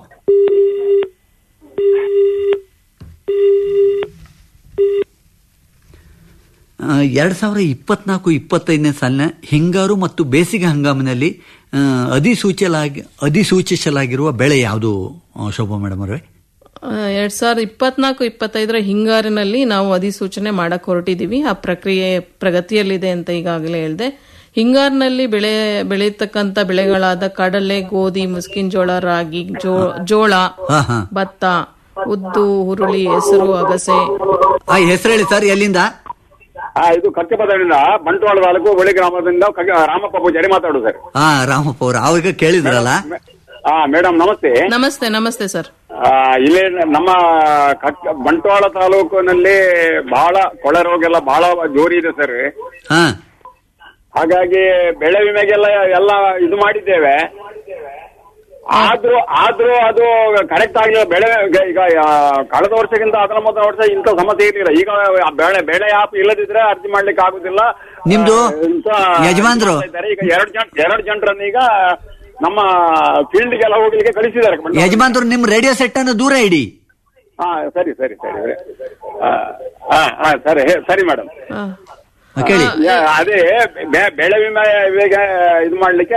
ಎರಡ್ ಸಾವಿರ ಇಪ್ಪತ್ನಾಲ್ಕು ಇಪ್ಪತ್ತೈದನೇ ಸಾಲಿನ ಹಿಂಗಾರು ಮತ್ತು ಬೇಸಿಗೆ ಹಂಗಾಮಿನಲ್ಲಿ ಆ, ಅಧಿಸೂಚಲಾಗಿ ಅಧಿಸೂಚಿಸಲಾಗಿರುವ ಬೆಳೆ ಯಾವುದು ಆ, ಶೋಭಾ ಮೇಡಮ್ ಅವರೇ ಆ, ಎರಡ್ ಸಾವಿರದ ಇಪ್ಪತ್ನಾಲ್ಕು ಇಪ್ಪತ್ತೈದರ ಹಿಂಗಾರಿನಲ್ಲಿ ನಾವು ಅಧಿಸೂಚನೆ ಮಾಡಕ್ ಹೊರಟಿದೀವಿ ಆ ಪ್ರಕ್ರಿಯೆ ಪ್ರಗತಿಯಲ್ಲಿದೆ ಅಂತ ಈಗಾಗಲೇ ಹೇಳಿದೆ ಹಿಂಗಾರಿನಲ್ಲಿ ಬೆಳೆ ಬೆಳೆಯತಕ್ಕಂತ ಬೆಳೆಗಳಾದ ಕಡಲೆ ಗೋಧಿ ಮುಸ್ಕಿನ್ ಜೋಳ ರಾಗಿ ಜೋ- ಜೋಳ ಹಾ ಹಾ ಭತ್ತ ಉದ್ದು ಹುರುಳಿ ಹೆಸರು ಅಗಸೆ ಆ ಹೆಸರು ಹೇಳಿ ಸರ್ ಎಲ್ಲಿಂದ ಆ, ಇದು ಕಚ್ಚಪದದಿಂದ ಬಂಟ್ವಾಳ ತಾಲೂಕು ಬಳಿ ಗ್ರಾಮದಿಂದ ಕ- ರಾಮಪ್ಪ ಪೂಜಾರಿ ಮಾತಾಡೋದು ಸರ್ ಹಾ ರಾಮಪ್ಪ ಅವರು ಅವಾಗ ಕೇಳಿದ್ರಲ್ಲ ಹಾ ಮೇಡಮ್ ನಮಸ್ತೆ ನಮಸ್ತೆ ನಮಸ್ತೆ ಸರ್ ಆ, ಇಲ್ಲಿ ನಮ್ಮ ಕಕ್- ಬಂಟ್ವಾಳ ತಾಲೂಕಿನಲ್ಲಿ ಬಹಳ ಕೊಳೆ ರೋಗ ಎಲ್ಲ ಬಹಳ ಜೋರಿ ಇದೆ ಸರ್ ಹಾ ಹಾಗಾಗಿ ಬೆಳೆ ವಿಮೆಗೆಲ್ಲ ಎಲ್ಲ ಇದು ಮಾಡಿದ್ದೇವೆ ಆದ್ರೂ ಆದ್ರೂ ಅದು ಕರೆಕ್ಟ್ ಆಗ್ಲಿಲ್ಲ ಬೆಳೆ ಈಗ- ಈಗ ಆ, ಕಳೆದ ವರ್ಷಕ್ಕಿಂತ ಅದರ ಮೊದಲ ವರ್ಷ ಇಂಥ ಸಮಸ್ಯೆ ಇರಲಿಲ್ಲ ಈಗ ಆ ಬೆಳೆ ಬೆಳೆ ಆಪ್ ಇಲ್ಲದಿದ್ರೆ ಅರ್ಜಿ ಮಾಡ್ಲಿಕ್ಕೆ ಆಗುದಿಲ್ಲ ನಿಮ್ದು ಆ, ಇಂಥ ಯಜಮಾನ್ರು? ಮಾಡ್ತಾ ಇದ್ದಾರೆ. ಈಗ ಎರಡು ಜನ ಎರಡು ಜನರನ್ನ ಈಗ ನಮ್ಮ ಫೀಲ್ಡ್ಗೆಲ್ಲ ಹೋಗ್ಲಿಕ್ಕೆ ಕಳಿಸಿದ್ದಾರೆ ಯಜಮಾನ್ರು ನಿಮ್ ರೇಡಿಯೋ ಸೆಟ್ ಅನ್ನು ದೂರ ಇಡಿ ಹಾ ಸರಿ ಸರಿ ಸರಿ ಆ, ಹಾ ಹಾ ಸರಿ ಹೇ- ಸರಿ ಮೇಡಮ್ ಕೇಳಿ ಅದೇ ಬೆ- ಬೆಳೆ ವಿಮೆ ಇವಾಗ ಇದು ಮಾಡ್ಲಿಕ್ಕೆ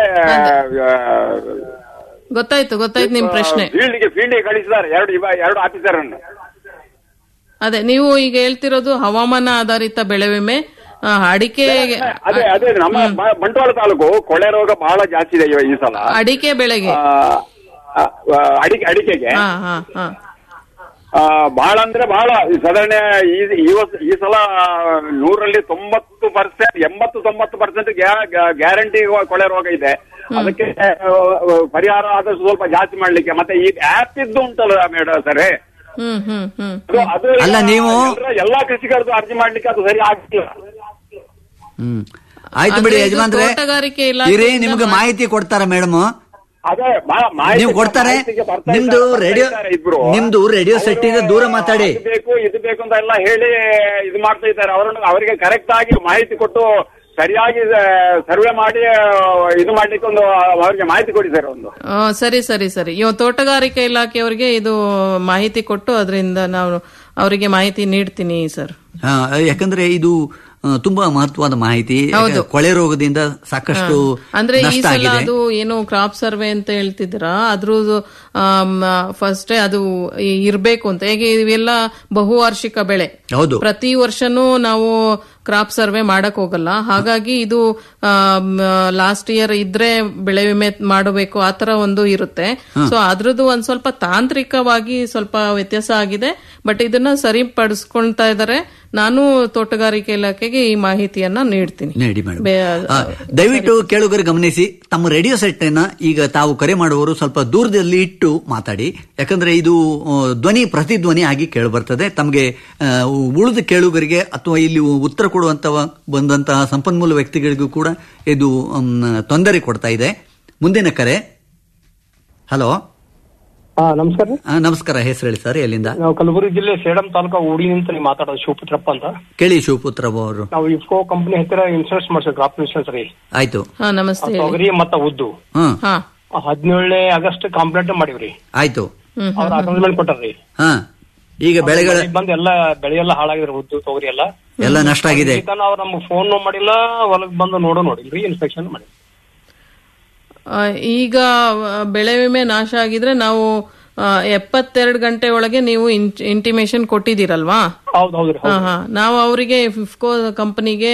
ಗೊತ್ತಾಯ್ತು ಗೊತ್ತಾಯ್ತು ನಿಮ್ ಪ್ರಶ್ನೆ ಫೀಲ್ಡ್ಗೆ ಫೀಲ್ಡ್ಗೆ ಕಳಿಸಿದ್ದಾರೆ ಎರಡು ಇವ- ಎರಡು ಆಫೀಸರ್ ಅನ್ನು ಅದೇ ನೀವು ಈಗ ಹೇಳ್ತಿರೋದು ಹವಾಮಾನ ಆಧಾರಿತ ಬೆಳೆ ವಿಮೆ ಆ, ಅಡಿಕೆ ಅದೇ ಅದೇ ನಮ್ಮ ಬ- ಬಂಟ್ವಾಳ ತಾಲೂಕು ಕೊಳೆ ರೋಗ ಬಹಳ ಜಾಸ್ತಿ ಇದೆ ಈ- ಈ ಸಲ ಅಡಿಕೆ ಬೆಳೆಗೆ ಆ, ಆ, ಆ, ಅಡಿಕೆ ಅಡಿಕೆಗೆ ಹಾ ಹಾ ಹಾ ಆ, ಬಹಳ ಅಂದ್ರೆ ಬಹಳ ಈ ಸಾಧಾರಣ ಈ ಈ ವರ್ಷ- ಈ ಸಲ ನೂರಲ್ಲಿ ತೊಂಬತ್ತು ಪರ್ಸೆಂಟ್ ಎಂಬತ್ತು ತೊಂಬತ್ತು ಪರ್ಸೆಂಟ್ ಗ್ಯಾರಂಟಿ ಕೊಳೆ ರೋಗ ಇದೆ ಅದಕ್ಕೆ ಆ, ಪರಿಹಾರ ಆದಷ್ಟು ಸ್ವಲ್ಪ ಜಾಸ್ತಿ ಮಾಡ್ಲಿಕ್ಕೆ ಮತ್ತೆ ಈ ಆಪ್ ಇದ್ದು ಉಂಟಲ್ಲ ಮೇಡಮ್ ಸರ್ ಹ್ಮ್ ಹ್ಮ್ ಹ್ಮ್ ಅದು ಅಲ್ಲ, ನೀವು- ಎಲ್ಲರ- ಎಲ್ಲಾ ಕೃಷಿಕರದ್ದು ಅರ್ಜಿ ಮಾಡ್ಲಿಕ್ಕೆ ಅದು ಸರಿ ಆಗ್ತಿಲ್ಲ ಹ್ಮ್ ಆಯ್ತು ಅಂದ್ರೆ ಬಿಡಿ ಇದು ಯಜಮಾನ್ರೆ ತೋಟಗಾರಿಕೆ ಇರೇ ಇಲಾಖೆಯಿಂದ ನಿಮ್ಗೆ ಮಾಹಿತಿ ಕೊಡ್ತಾರ ಮೇಡಮ್ ಅದೇ ಮಾ- ಮಾಹಿತಿ- ನೀವು ಕೊಡ್ತಾರೆ ಮಾಹಿತಿಗೆ ಬರ್ತಾ ನಿಮ್ದು ಇದ್ದಾರೆ, ಬರ್ತಾ ರೇಡಿಯೋ ಇದ್ದಾರೆ ಇಬ್ರು. ನಿಮ್ದು ರೇಡಿಯೋ ಸೆಟ್ ಇದೆ ದೂರ ಮಾತಾಡಿ ಅದು ಬೇಕು ಇದು ಬೇಕು ಅಂತ ಎಲ್ಲ ಹೇಳಿ ಇದು ಮಾಡ್ತಾ ಇದ್ದಾರೆ ಅವರನ್ನು ಅವರಿಗೆ ಕರೆಕ್ಟ್ ಆಗಿ ಮಾಹಿತಿ ಕೊಟ್ಟು ಸರಿಯಾಗಿ ಸರ್ವೆ ಮಾಡಿ ಆ, ಇದು ಮಾಡ್ಲಿಕ್ಕೆ ಒಂದು ಅವರಿಗೆ ಮಾಹಿತಿ ಕೊಡಿ ಸರ್ ಒಂದು ಆ, ಸರಿ ಸರಿ ಸರಿ ಇವ ತೋಟಗಾರಿಕೆ ಇಲಾಖೆಯವರಿಗೆ ಇದು ಮಾಹಿತಿ ಕೊಟ್ಟು ಅದರಿಂದ ನಾವು ಅವರಿಗೆ ಮಾಹಿತಿ ನೀಡ್ತೀನಿ ಸರ್ ಆ, ಯಾಕಂದ್ರೆ ಇದು ಆ, ತುಂಬಾ ಮಹತ್ವದ ಮಾಹಿತಿ ಹೌದು. ಕೊಳೆ ರೋಗದಿಂದ ಸಾಕಷ್ಟು ಅಂದ್ರೆ ಈ ನಷ್ಟ ಸಲ ಆಗಿದೆ ಅದು ಏನು ಕ್ರಾಪ್ ಸರ್ವೆ ಅಂತ ಹೇಳ್ತಿದ್ರ ಅದ್ರದ್ದು ಫಸ್ಟ್ ಅದು ಇ- ಇರ್ಬೇಕು ಅಂತ ಹೇಗೆ ಇವೆಲ್ಲ ಬಹುವಾರ್ಷಿಕ ಬೆಳೆ ಹೌದು ಪ್ರತಿ ವರ್ಷನೂ ನಾವು ಕ್ರಾಪ್ ಸರ್ವೆ ಮಾಡಕ್ ಹೋಗಲ್ಲ ಹಾಗಾಗಿ ಇದು ಲಾಸ್ಟ್ ಇಯರ್ ಇದ್ರೆ ಬೆಳೆ ವಿಮೆ ಮಾಡಬೇಕು ಆತರ ಒಂದು ಇರುತ್ತೆ ಸೊ ಅದ್ರದ್ದು ಒಂದ್ ಸ್ವಲ್ಪ ತಾಂತ್ರಿಕವಾಗಿ ಸ್ವಲ್ಪ ವ್ಯತ್ಯಾಸ ಆಗಿದೆ ಬಟ್ ಇದನ್ನ ಸರಿಪಡಿಸ್ಕೊಳ್ತಾ ಇದ್ದಾರೆ ನಾನು ತೋಟಗಾರಿಕೆ ಇಲಾಖೆಗೆ ಈ ಮಾಹಿತಿಯನ್ನ ನೀಡ್ತೀನಿ ನೀಡಿ ಮೇಡಮ್ ಬೇ- ಆ, ದಯವಿಟ್ಟು ಕೇಳುಗರು ಗಮನಿಸಿ ತಮ್ಮ ರೇಡಿಯೋ ಸೆಟ್ ಅನ್ನ ಈಗ ತಾವು ಕರೆ ಮಾಡುವವರು ಸ್ವಲ್ಪ ದೂರದಲ್ಲಿ ಇಟ್ಟು ಮಾತಾಡಿ ಯಾಕಂದ್ರೆ ಇದು ಆ, ಧ್ವನಿ ಪ್ರತಿಧ್ವನಿ ಆಗಿ ಕೇಳಿ ಬರ್ತದೆ ತಮಗೆ ಆ, ಉಳಿದ ಕೇಳುಗರಿಗೆ ಅಥವಾ ಇಲ್ಲಿ ಉತ್ತರ ಕೊಡುವಂತಹ ಬಂದಂತಹ ಸಂಪನ್ಮೂಲ ವ್ಯಕ್ತಿಗಳಿಗೂ ಕೂಡ ಇದು ಮ್, ತೊಂದರೆ ಕೊಡ್ತಾ ಇದೆ ಮುಂದಿನ ಕರೆ ಹಲೋ ಹಾ ನಮಸ್ಕಾರ ರೀ ನಮಸ್ಕಾರ ಹೆಸರು ಹೇಳಿ ಸರ್ ಎಲ್ಲಿಂದ ನಾವು ಕಲಬುರಗಿ ಜಿಲ್ಲೆ ಸೇಡಂ ತಾಲೂಕಾ ಊಡಿನಿಂದ ನೀವು ಮಾತಾಡೋದು ಶಿವಪುತ್ರಪ್ಪ ಅಂತ ಕೇಳಿ ಶಿವಪುತ್ರ ಅವರು ನಾವು ಇಫ್ಕೋ ಕಂಪನಿ ಹತ್ತಿರ ಇನ್ಶೂರೆನ್ಸ್ ಮಾಡ್ಸಿದ್ವಿ ಕ್ರಾಪ್ ಇನ್ಶೂರೆನ್ಸ್ ರೀ ಆಯ್ತು ಹಾ ನಮಸ್ತೆ ಹೇಳಿ. ತೊಗರಿ ಮತ್ತ ಉದ್ದು ಹ್ಮ್ ಹಾ ಹದಿನೇಳನೇ ಆಗಸ್ಟ್ ಕಂಪ್ಲೇಂಟ್ ಮಾಡಿವ್ರಿ ಆಯ್ತು ಹ್ಮ್ ಅವ್ರ ಅಕೌಂಟ್ಮೆಂಟ್ ಕೊಟ್ಟಾರ್ರಿ ಹಾ ಈಗ ಬೆಳೆಗಳ ಮನೆಗ್ ಬಂದ್ ಎಲ್ಲ ಬೆಳೆ ಎಲ್ಲ ಹಾಳಾಗಿದ್ರಿ ಉದ್ದು ತೊಗರಿ ಎಲ್ಲ ಎಲ್ಲ ನಷ್ಟ ಆಗಿದೆ ಅವ್ರು ನಮ್ಗೆ ಫೋನ್ ಮಾಡಿಲ್ಲ ಹೊಲಕ್ ಬಂದು ನೋಡೋ ನೋಡಿಲ್ರಿ ಇನ್ಸ್ಪೆಕ್ಷನ್ ಮಾಡಿ ಆ, ಈಗ ಆ, ಬೆಳೆ ವಿಮೆ ನಾಶ ಆಗಿದ್ರೆ ನಾವು ಆ, ಎಪ್ಪತ್ತೆರಡು ಗಂಟೆ ಒಳಗೆ ನೀವು ಇಂಟಿಮೇಶನ್ ಕೊಟ್ಟಿದ್ದೀರಲ್ವಾ ಹೌದ್ ಹೌದ್ರಿ ಹಾ ಹಾ ನಾವು ಅವರಿಗೆ ಫಿಫ್ಕೋ ಕಂಪನಿಗೆ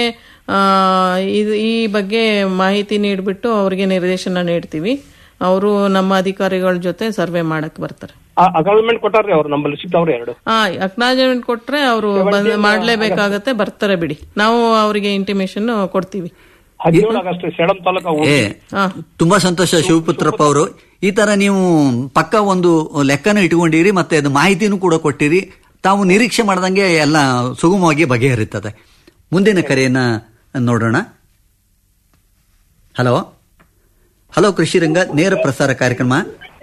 ಈ ಬಗ್ಗೆ ಮಾಹಿತಿ ನೀಡ್ಬಿಟ್ಟು ಅವರಿಗೆ ನಿರ್ದೇಶನ ನೀಡ್ತೀವಿ ಅವರು ನಮ್ಮ ಅಧಿಕಾರಿಗಳ ಜೊತೆ ಸರ್ವೆ ಮಾಡಕ್ ಬರ್ತಾರೆ ಅಕೌಂಟ್ಮೆಂಟ್ ಕೊಟ್ಟಾರ್ರಿ ಅವ್ರು ನಮ್ಮಲ್ಲಿ ರಿಸಿಪ್ಟ್ ಅವ್ರು ಎರಡು ಹಾ ಅಕ್ನಾಲಜ್ಮೆಂಟ್ ಕೊಟ್ರೆ ಅವರು ಮಾಡ್ಲೇಬೇಕಾಗತ್ತೆ ಬರ್ತಾರೆ ಬಿಡಿ ನಾವು ಅವರಿಗೆ ಇಂಟಿಮೇಶನ್ ಕೊಡ್ತೀವಿ ಹದಿನೇಳು ಆಗಸ್ಟ್ ಸೇಡಂ ತಾಲೂಕಾ ಏ ಊಡಿ ತುಂಬಾ ಸಂತೋಷ ಶಿವಪುತ್ರಪ್ಪ ಅವರು ಈ ತರ ನೀವು ಪಕ್ಕ ಒಂದು ಲೆಕ್ಕನ ಇಟ್ಕೊಂಡಿರಿ ಮತ್ತೆ ಅದು ಮಾಹಿತಿನೂ ಕೂಡ ಕೊಟ್ಟಿರಿ ತಾವು ನಿರೀಕ್ಷೆ ಮಾಡ್ದಂಗೆ ಎಲ್ಲ ಸುಗಮವಾಗಿ ಬಗೆಹರಿತದೆ ಮುಂದಿನ ಕರೆಯನ್ನ ನೋಡೋಣ ಹಲೋ ಹಲೋ ಕೃಷಿ ರಂಗ ನೇರ ಪ್ರಸಾರ ಕಾರ್ಯಕ್ರಮ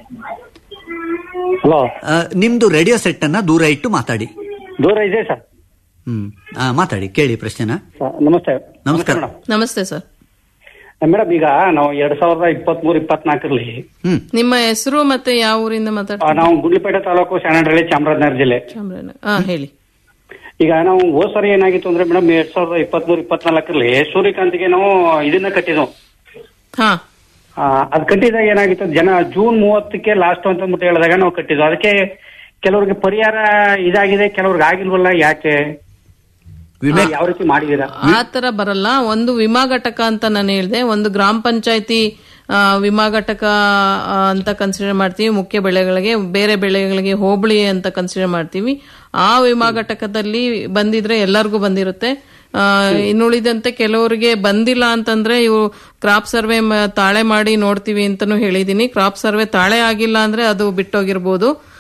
ಹಲೋ ಆ, ನಿಮ್ದು ರೇಡಿಯೋ ಸೆಟ್ ಅನ್ನ ದೂರ ಇಟ್ಟು ಮಾತಾಡಿ ದೂರ ಇದೆ ಸರ್ ಹ್ಮ್ ಆ, ಮಾತಾಡಿ ಕೇಳಿ ಪ್ರಶ್ನೆನ ನಮಸ್ತೆ ನಮಸ್ಕಾರ ನಮಸ್ತೆ ಸರ್ ಮೇಡಮ್ ಈಗ ನಾವು ಎರಡ್ ಸಾವಿರದ ಇಪ್ಪತ್ತ್ ಮೂರು ಇಪ್ಪತ್ನಾಲ್ಕರಲ್ಲಿ ಹ್ಮ್ ನಿಮ್ಮ ಹೆಸರು ಮತ್ತೆ ಯಾವ ಊರಿಂದ ಮಾತಾಡ್ತೀವಿ ನಾವು ಗುಂಡ್ಲುಪೇಟೆ ತಾಲೂಕು ಶಾಣಹಳ್ಳಿ ಚಾಮರಾಜನಗರ ಜಿಲ್ಲೆ ಚಾಮರಾಜನಗರ ಹಾ ಹೇಳಿ ಈಗ ನಾವು ಹೋದ್ ಸರಿ ಏನಾಗಿತ್ತು ಅಂದ್ರೆ ಮೇಡಮ್ ಎರಡ್ ಸಾವಿರದ ಇಪ್ಪತ್ತ್ ಮೂರು ಇಪ್ಪತ್ನಾಲ್ಕರಲ್ಲಿ ಸೂರ್ಯಕಾಂತಿಗೆ ನಾವು ಇದನ್ನ ಕಟ್ಟಿದ್ವು ಹಾ ಆ, ಅದ್ ಕಟ್ಟಿದಾಗ ಏನಾಗಿತ್ತು ಜನ ಜೂನ್ ಮೂವತ್ತಕ್ಕೆ ಲಾಸ್ಟ್ ಅಂತ ಅಂದ್ಬಿಟ್ಟು ಹೇಳಿದಾಗ ನಾವು ಕಟ್ಟಿದ್ವು ಅದಕ್ಕೆ ಕೆಲವ್ರಿಗೆ ಪರಿಹಾರ ಇದಾಗಿದೆ ಕೆಲವ್ರಿಗೆ ಆಗಿಲ್ವಲ್ಲ ಯಾಕೆ ವಿಮೆ ಯಾವ ರೀತಿ ಮಾಡಿದೀರಾ ಆ ತರ ಬರಲ್ಲ ಒಂದು ವಿಮಾ ಘಟಕ ಅಂತ ನಾನು ಹೇಳಿದೆ ಒಂದು ಗ್ರಾಮ ಪಂಚಾಯತಿ ವಿಮಾ ಘಟಕ ಆ, ಅಂತ ಕನ್ಸಿಡರ್ ಮಾಡ್ತೀವಿ ಮುಖ್ಯ ಬೆಳೆಗಳಿಗೆ ಬೇರೆ ಬೆಳೆಗಳಿಗೆ ಹೋಬಳಿ ಅಂತ ಕನ್ಸಿಡರ್ ಮಾಡ್ತೀವಿ ಆ ವಿಮಾ ಘಟಕದಲ್ಲಿ ಬಂದಿದ್ರೆ ಎಲ್ಲರಿಗೂ ಬಂದಿರುತ್ತೆ ಆ, ಇನ್ನುಳಿದಂತೆ ಕೆಲವರಿಗೆ ಬಂದಿಲ್ಲ ಅಂತಂದ್ರೆ ಇವು ಕ್ರಾಪ್ ಸರ್ವೆ ತಾಳೆ ಮಾಡಿ ನೋಡ್ತೀವಿ ಅಂತಾನು ಹೇಳಿದೀನಿ ಕ್ರಾಪ್ ಸರ್ವೆ ತಾಳೆ ಆಗಿಲ್ಲ ಅಂದ್ರೆ ಅದು ಬಿಟ್ಟೋಗಿರ್ಬೋದು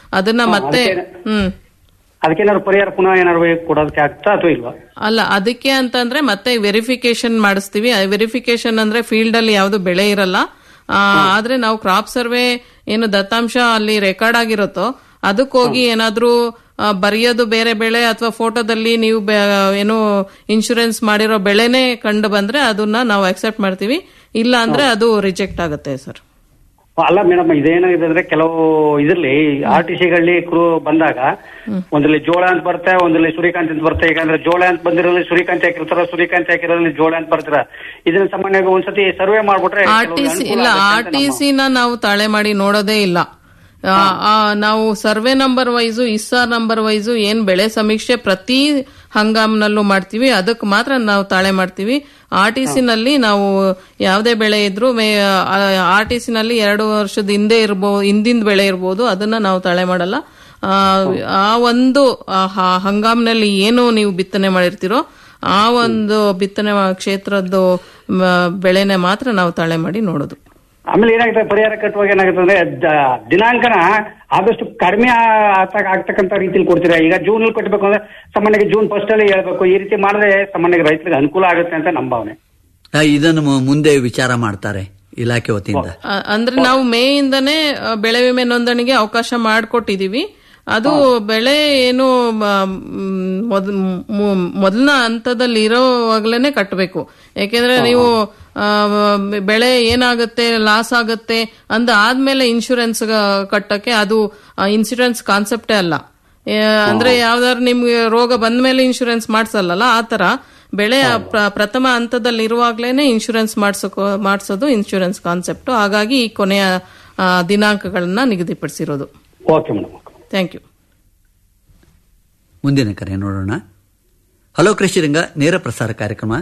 ಅದನ್ನ ಮತ್ತೆ ಹ್ಮ್ ಅದಕ್ಕೇನಾದ್ರು ಪರಿಹಾರ ಪುನಃ ಏನಾದ್ರು ಕೊಡೋದಕ್ಕೆ ಆಗ್ತಾ ಅಥವಾ ಇಲ್ವಾ ಅಲ್ಲ ಅದಕ್ಕೆ ಅಂತಂದ್ರೆ ಮತ್ತೆ ವೆರಿಫಿಕೇಶನ್ ಮಾಡಿಸ್ತೀವಿ ವೆರಿಫಿಕೇಶನ್ ಅಂದ್ರೆ ಫೀಲ್ಡ್ ಅಲ್ಲಿ ಯಾವ್ದು ಬೆಳೆ ಇರಲ್ಲ ಆ, ಆದ್ರೆ ನಾವು ಕ್ರಾಪ್ ಸರ್ವೆ ಏನು ದತ್ತಾಂಶ ಅಲ್ಲಿ ರೆಕಾರ್ಡ್ ಆಗಿರುತ್ತೋ ಅದಕ್ಕೆ ಹೋಗಿ ಏನಾದ್ರೂ ಆ, ಬರೆಯೋದು ಬೇರೆ ಬೆಳೆ ಅಥವಾ ಫೋಟೋದಲ್ಲಿ ನೀವು ಬೆ- ಏನು ಇನ್ಶೂರೆನ್ಸ್ ಮಾಡಿರೋ ಬೆಳೆನೇ ಕಂಡು ಬಂದ್ರೆ ಅದನ್ನ ನಾವು ಅಕ್ಸೆಪ್ಟ್ ಮಾಡ್ತೀವಿ ಇಲ್ಲ ಅಂದ್ರೆ ಅದು ರಿಜೆಕ್ಟ್ ಆಗುತ್ತೆ ಸರ್ ಅಲ್ಲ ಮೇಡಮ್ ಇದೇನಾಗಿದೆ ಅಂದ್ರೆ ಕೆಲವು ಇದ್ರಲ್ಲಿ ಆರ್ ಟಿ ಸಿಗಳಲ್ಲಿ ಕ್ರೂ ಬಂದಾಗ ಒಂದ್ರಲ್ಲಿ ಜೋಳ ಅಂತ ಬರುತ್ತೆ ಒಂದ್ರಲ್ಲಿ ಸೂರ್ಯಕಾಂತಿ ಅಂತ ಬರುತ್ತೆ ಈಗ ಅಂದ್ರೆ ಜೋಳ ಅಂತ ಬಂದಿರೋದ್ರಲ್ಲಿ ಸೂರ್ಯಕಾಂತಿ ಹಾಕಿರ್ತಾರ ಸೂರ್ಯಕಾಂತಿ ಹಾಕಿರೋದ್ರಲ್ಲಿ ಜೋಳ ಅಂತ ಬರ್ತಾರ ಇದನ್ನ ಸಾಮಾನ್ಯವಾಗಿ ಒಂದ್ಸತಿ ಸರ್ವೆ ಮಾಡ್ಬಿಟ್ರೆ ಆರ್ ಟಿ ಕೆಲವ್ರಿಗೆ ಸಿ ಅನುಕೂಲ ಇಲ್ಲ ಆಗುತ್ತೆ ಆರ್ ಅಂತ ಟಿ ನಮ್ಮ- ಸಿನ ನಾವು ತಾಳೆ ಮಾಡಿ ನೋಡೋದೇ ಇಲ್ಲ ಆ, ಆ, ನಾವು ಸರ್ವೆ ನಂಬರ್ ವೈಸು ಇಸ್ಸಾರ್ ನಂಬರ್ ವೈಸು ಏನ್ ಬೆಳೆ ಸಮೀಕ್ಷೆ ಪ್ರತಿ ಹಂಗಾಮ್ನಲ್ಲೂ ಮಾಡ್ತೀವಿ ಅದಕ್ಕೆ ಮಾತ್ರ ನಾವು ತಾಳೆ ಮಾಡ್ತೀವಿ ಆರ್ ಟಿ ನಲ್ಲಿ ನಾವು ಯಾವುದೇ ಬೆಳೆ ಇದ್ರು ಆರ್ ಟಿ ನಲ್ಲಿ ಎರಡು ವರ್ಷದ ಹಿಂದೆ ಇರ್ಬೋದು ಹಿಂದಿನ ಬೆಳೆ ಇರ್ಬೋದು ಅದನ್ನ ನಾವು ತಾಳೆ ಮಾಡಲ್ಲ ಆ, ಆ ಒಂದು ಆ, ಹ- ಹಂಗಾಮ್ನಲ್ಲಿ ಏನು ನೀವು ಬಿತ್ತನೆ ಮಾಡಿರ್ತೀರೋ ಆ ಒಂದು ಬಿತ್ತನೆ ಮಾ- ಕ್ಷೇತ್ರದ್ದು ಮ, ಬೆಳೆನೆ ಮಾತ್ರ ನಾವು ತಾಳೆ ಮಾಡಿ ನೋಡೋದು ಆಮೇಲೆ ಏನಾಗುತ್ತೆ ಪರಿಹಾರ ಕಟ್ಟುವಾಗ ಏನಾಗುತ್ತೆ ಅಂದ್ರೆ ದ- ದಿನಾಂಕನ ಆದಷ್ಟು ಕಡಿಮೆ ಆಗ್ತಾ- ಆಗ್ತಕ್ಕಂತ ರೀತಿಲಿ ಕೊಡ್ತೀರಾ ಈಗ ಜೂನ್ ಅಲ್ಲಿ ಕಟ್ಟಬೇಕು ಅಂದ್ರೆ ಸಾಮಾನ್ಯವಾಗಿ ಜೂನ್ ಫಸ್ಟ್ ಅಲ್ಲಿ ಹೇಳ್ಬೇಕು ಈ ರೀತಿ ಮಾಡಿದ್ರೆ ಸಾಮಾನ್ಯವಾಗಿ ರೈತರಿಗೆ ಅನುಕೂಲ ಆಗುತ್ತೆ ಅಂತ ನಮ್ಮ ಭಾವನೆ ಆ, ಇದನ್ನು ಮು- ಮುಂದೆ ವಿಚಾರ ಮಾಡ್ತಾರೆ ಇಲಾಖೆ ವತಿಯಿಂದ ಅ- ಅಂದ್ರೆ ನಾವು ಮೇ ಇಂದನೇ ಅ, ಬೆಳೆ ವಿಮೆ ನೋಂದಣಿಗೆ ಅವಕಾಶ ಮಾಡಿಕೊಟ್ಟಿದೀವಿ ಅದು ಬೆಳೆ ಏನು ಮೊದಲನ ಹಂತದಲ್ಲಿ ಇರೋವಾಗ್ಲೇನೆ ಕಟ್ಟಬೇಕು ಯಾಕೆಂದ್ರೆ ನೀವು ಆ, ಬೆಳೆ ಏನಾಗುತ್ತೆ ಲಾಸ್ ಆಗುತ್ತೆ ಅಂದ ಆದ್ಮೇಲೆ ಇನ್ಶೂರೆನ್ಸ್ ಕಟ್ಟಕ್ಕೆ ಅದು ಇನ್ಶೂರೆನ್ಸ್ ಕಾನ್ಸೆಪ್ಟೇ ಅಲ್ಲ ಏ, ಅಂದ್ರೆ ಯಾವ್ದಾದ್ರು ನಿಮ್ಗೆ ರೋಗ ಬಂದ್ಮೇಲೆ ಇನ್ಶೂರೆನ್ಸ್ ಮಾಡ್ಸಲ್ಲ ಆ ತರ ಬೆಳೆ ಪ್ರ- ಪ್ರಥಮ ಹಂತದಲ್ಲಿ ಇರುವಾಗ್ಲೇನೆ ಇನ್ಶೂರೆನ್ಸ್ ಮಾಡ್ಸೋಕೋ ಮಾಡ್ಸೋದು ಇನ್ಶೂರೆನ್ಸ್ ಕಾನ್ಸೆಪ್ಟ್ ಹಾಗಾಗಿ ಈ ಕೊನೆಯ ಆ, ದಿನಾಂಕಗಳನ್ನ ನಿಗದಿಪಡಿಸಿರೋದು ಓಕೆ ಮೇಡಮ್ ಥ್ಯಾಂಕ್ ಯು ಮುಂದಿನ ಕರೆ ನೋಡೋಣ ಹಲೋ ಕೃಷಿರಂಗ ನೇರ ಪ್ರಸಾರ ಕಾರ್ಯಕ್ರಮ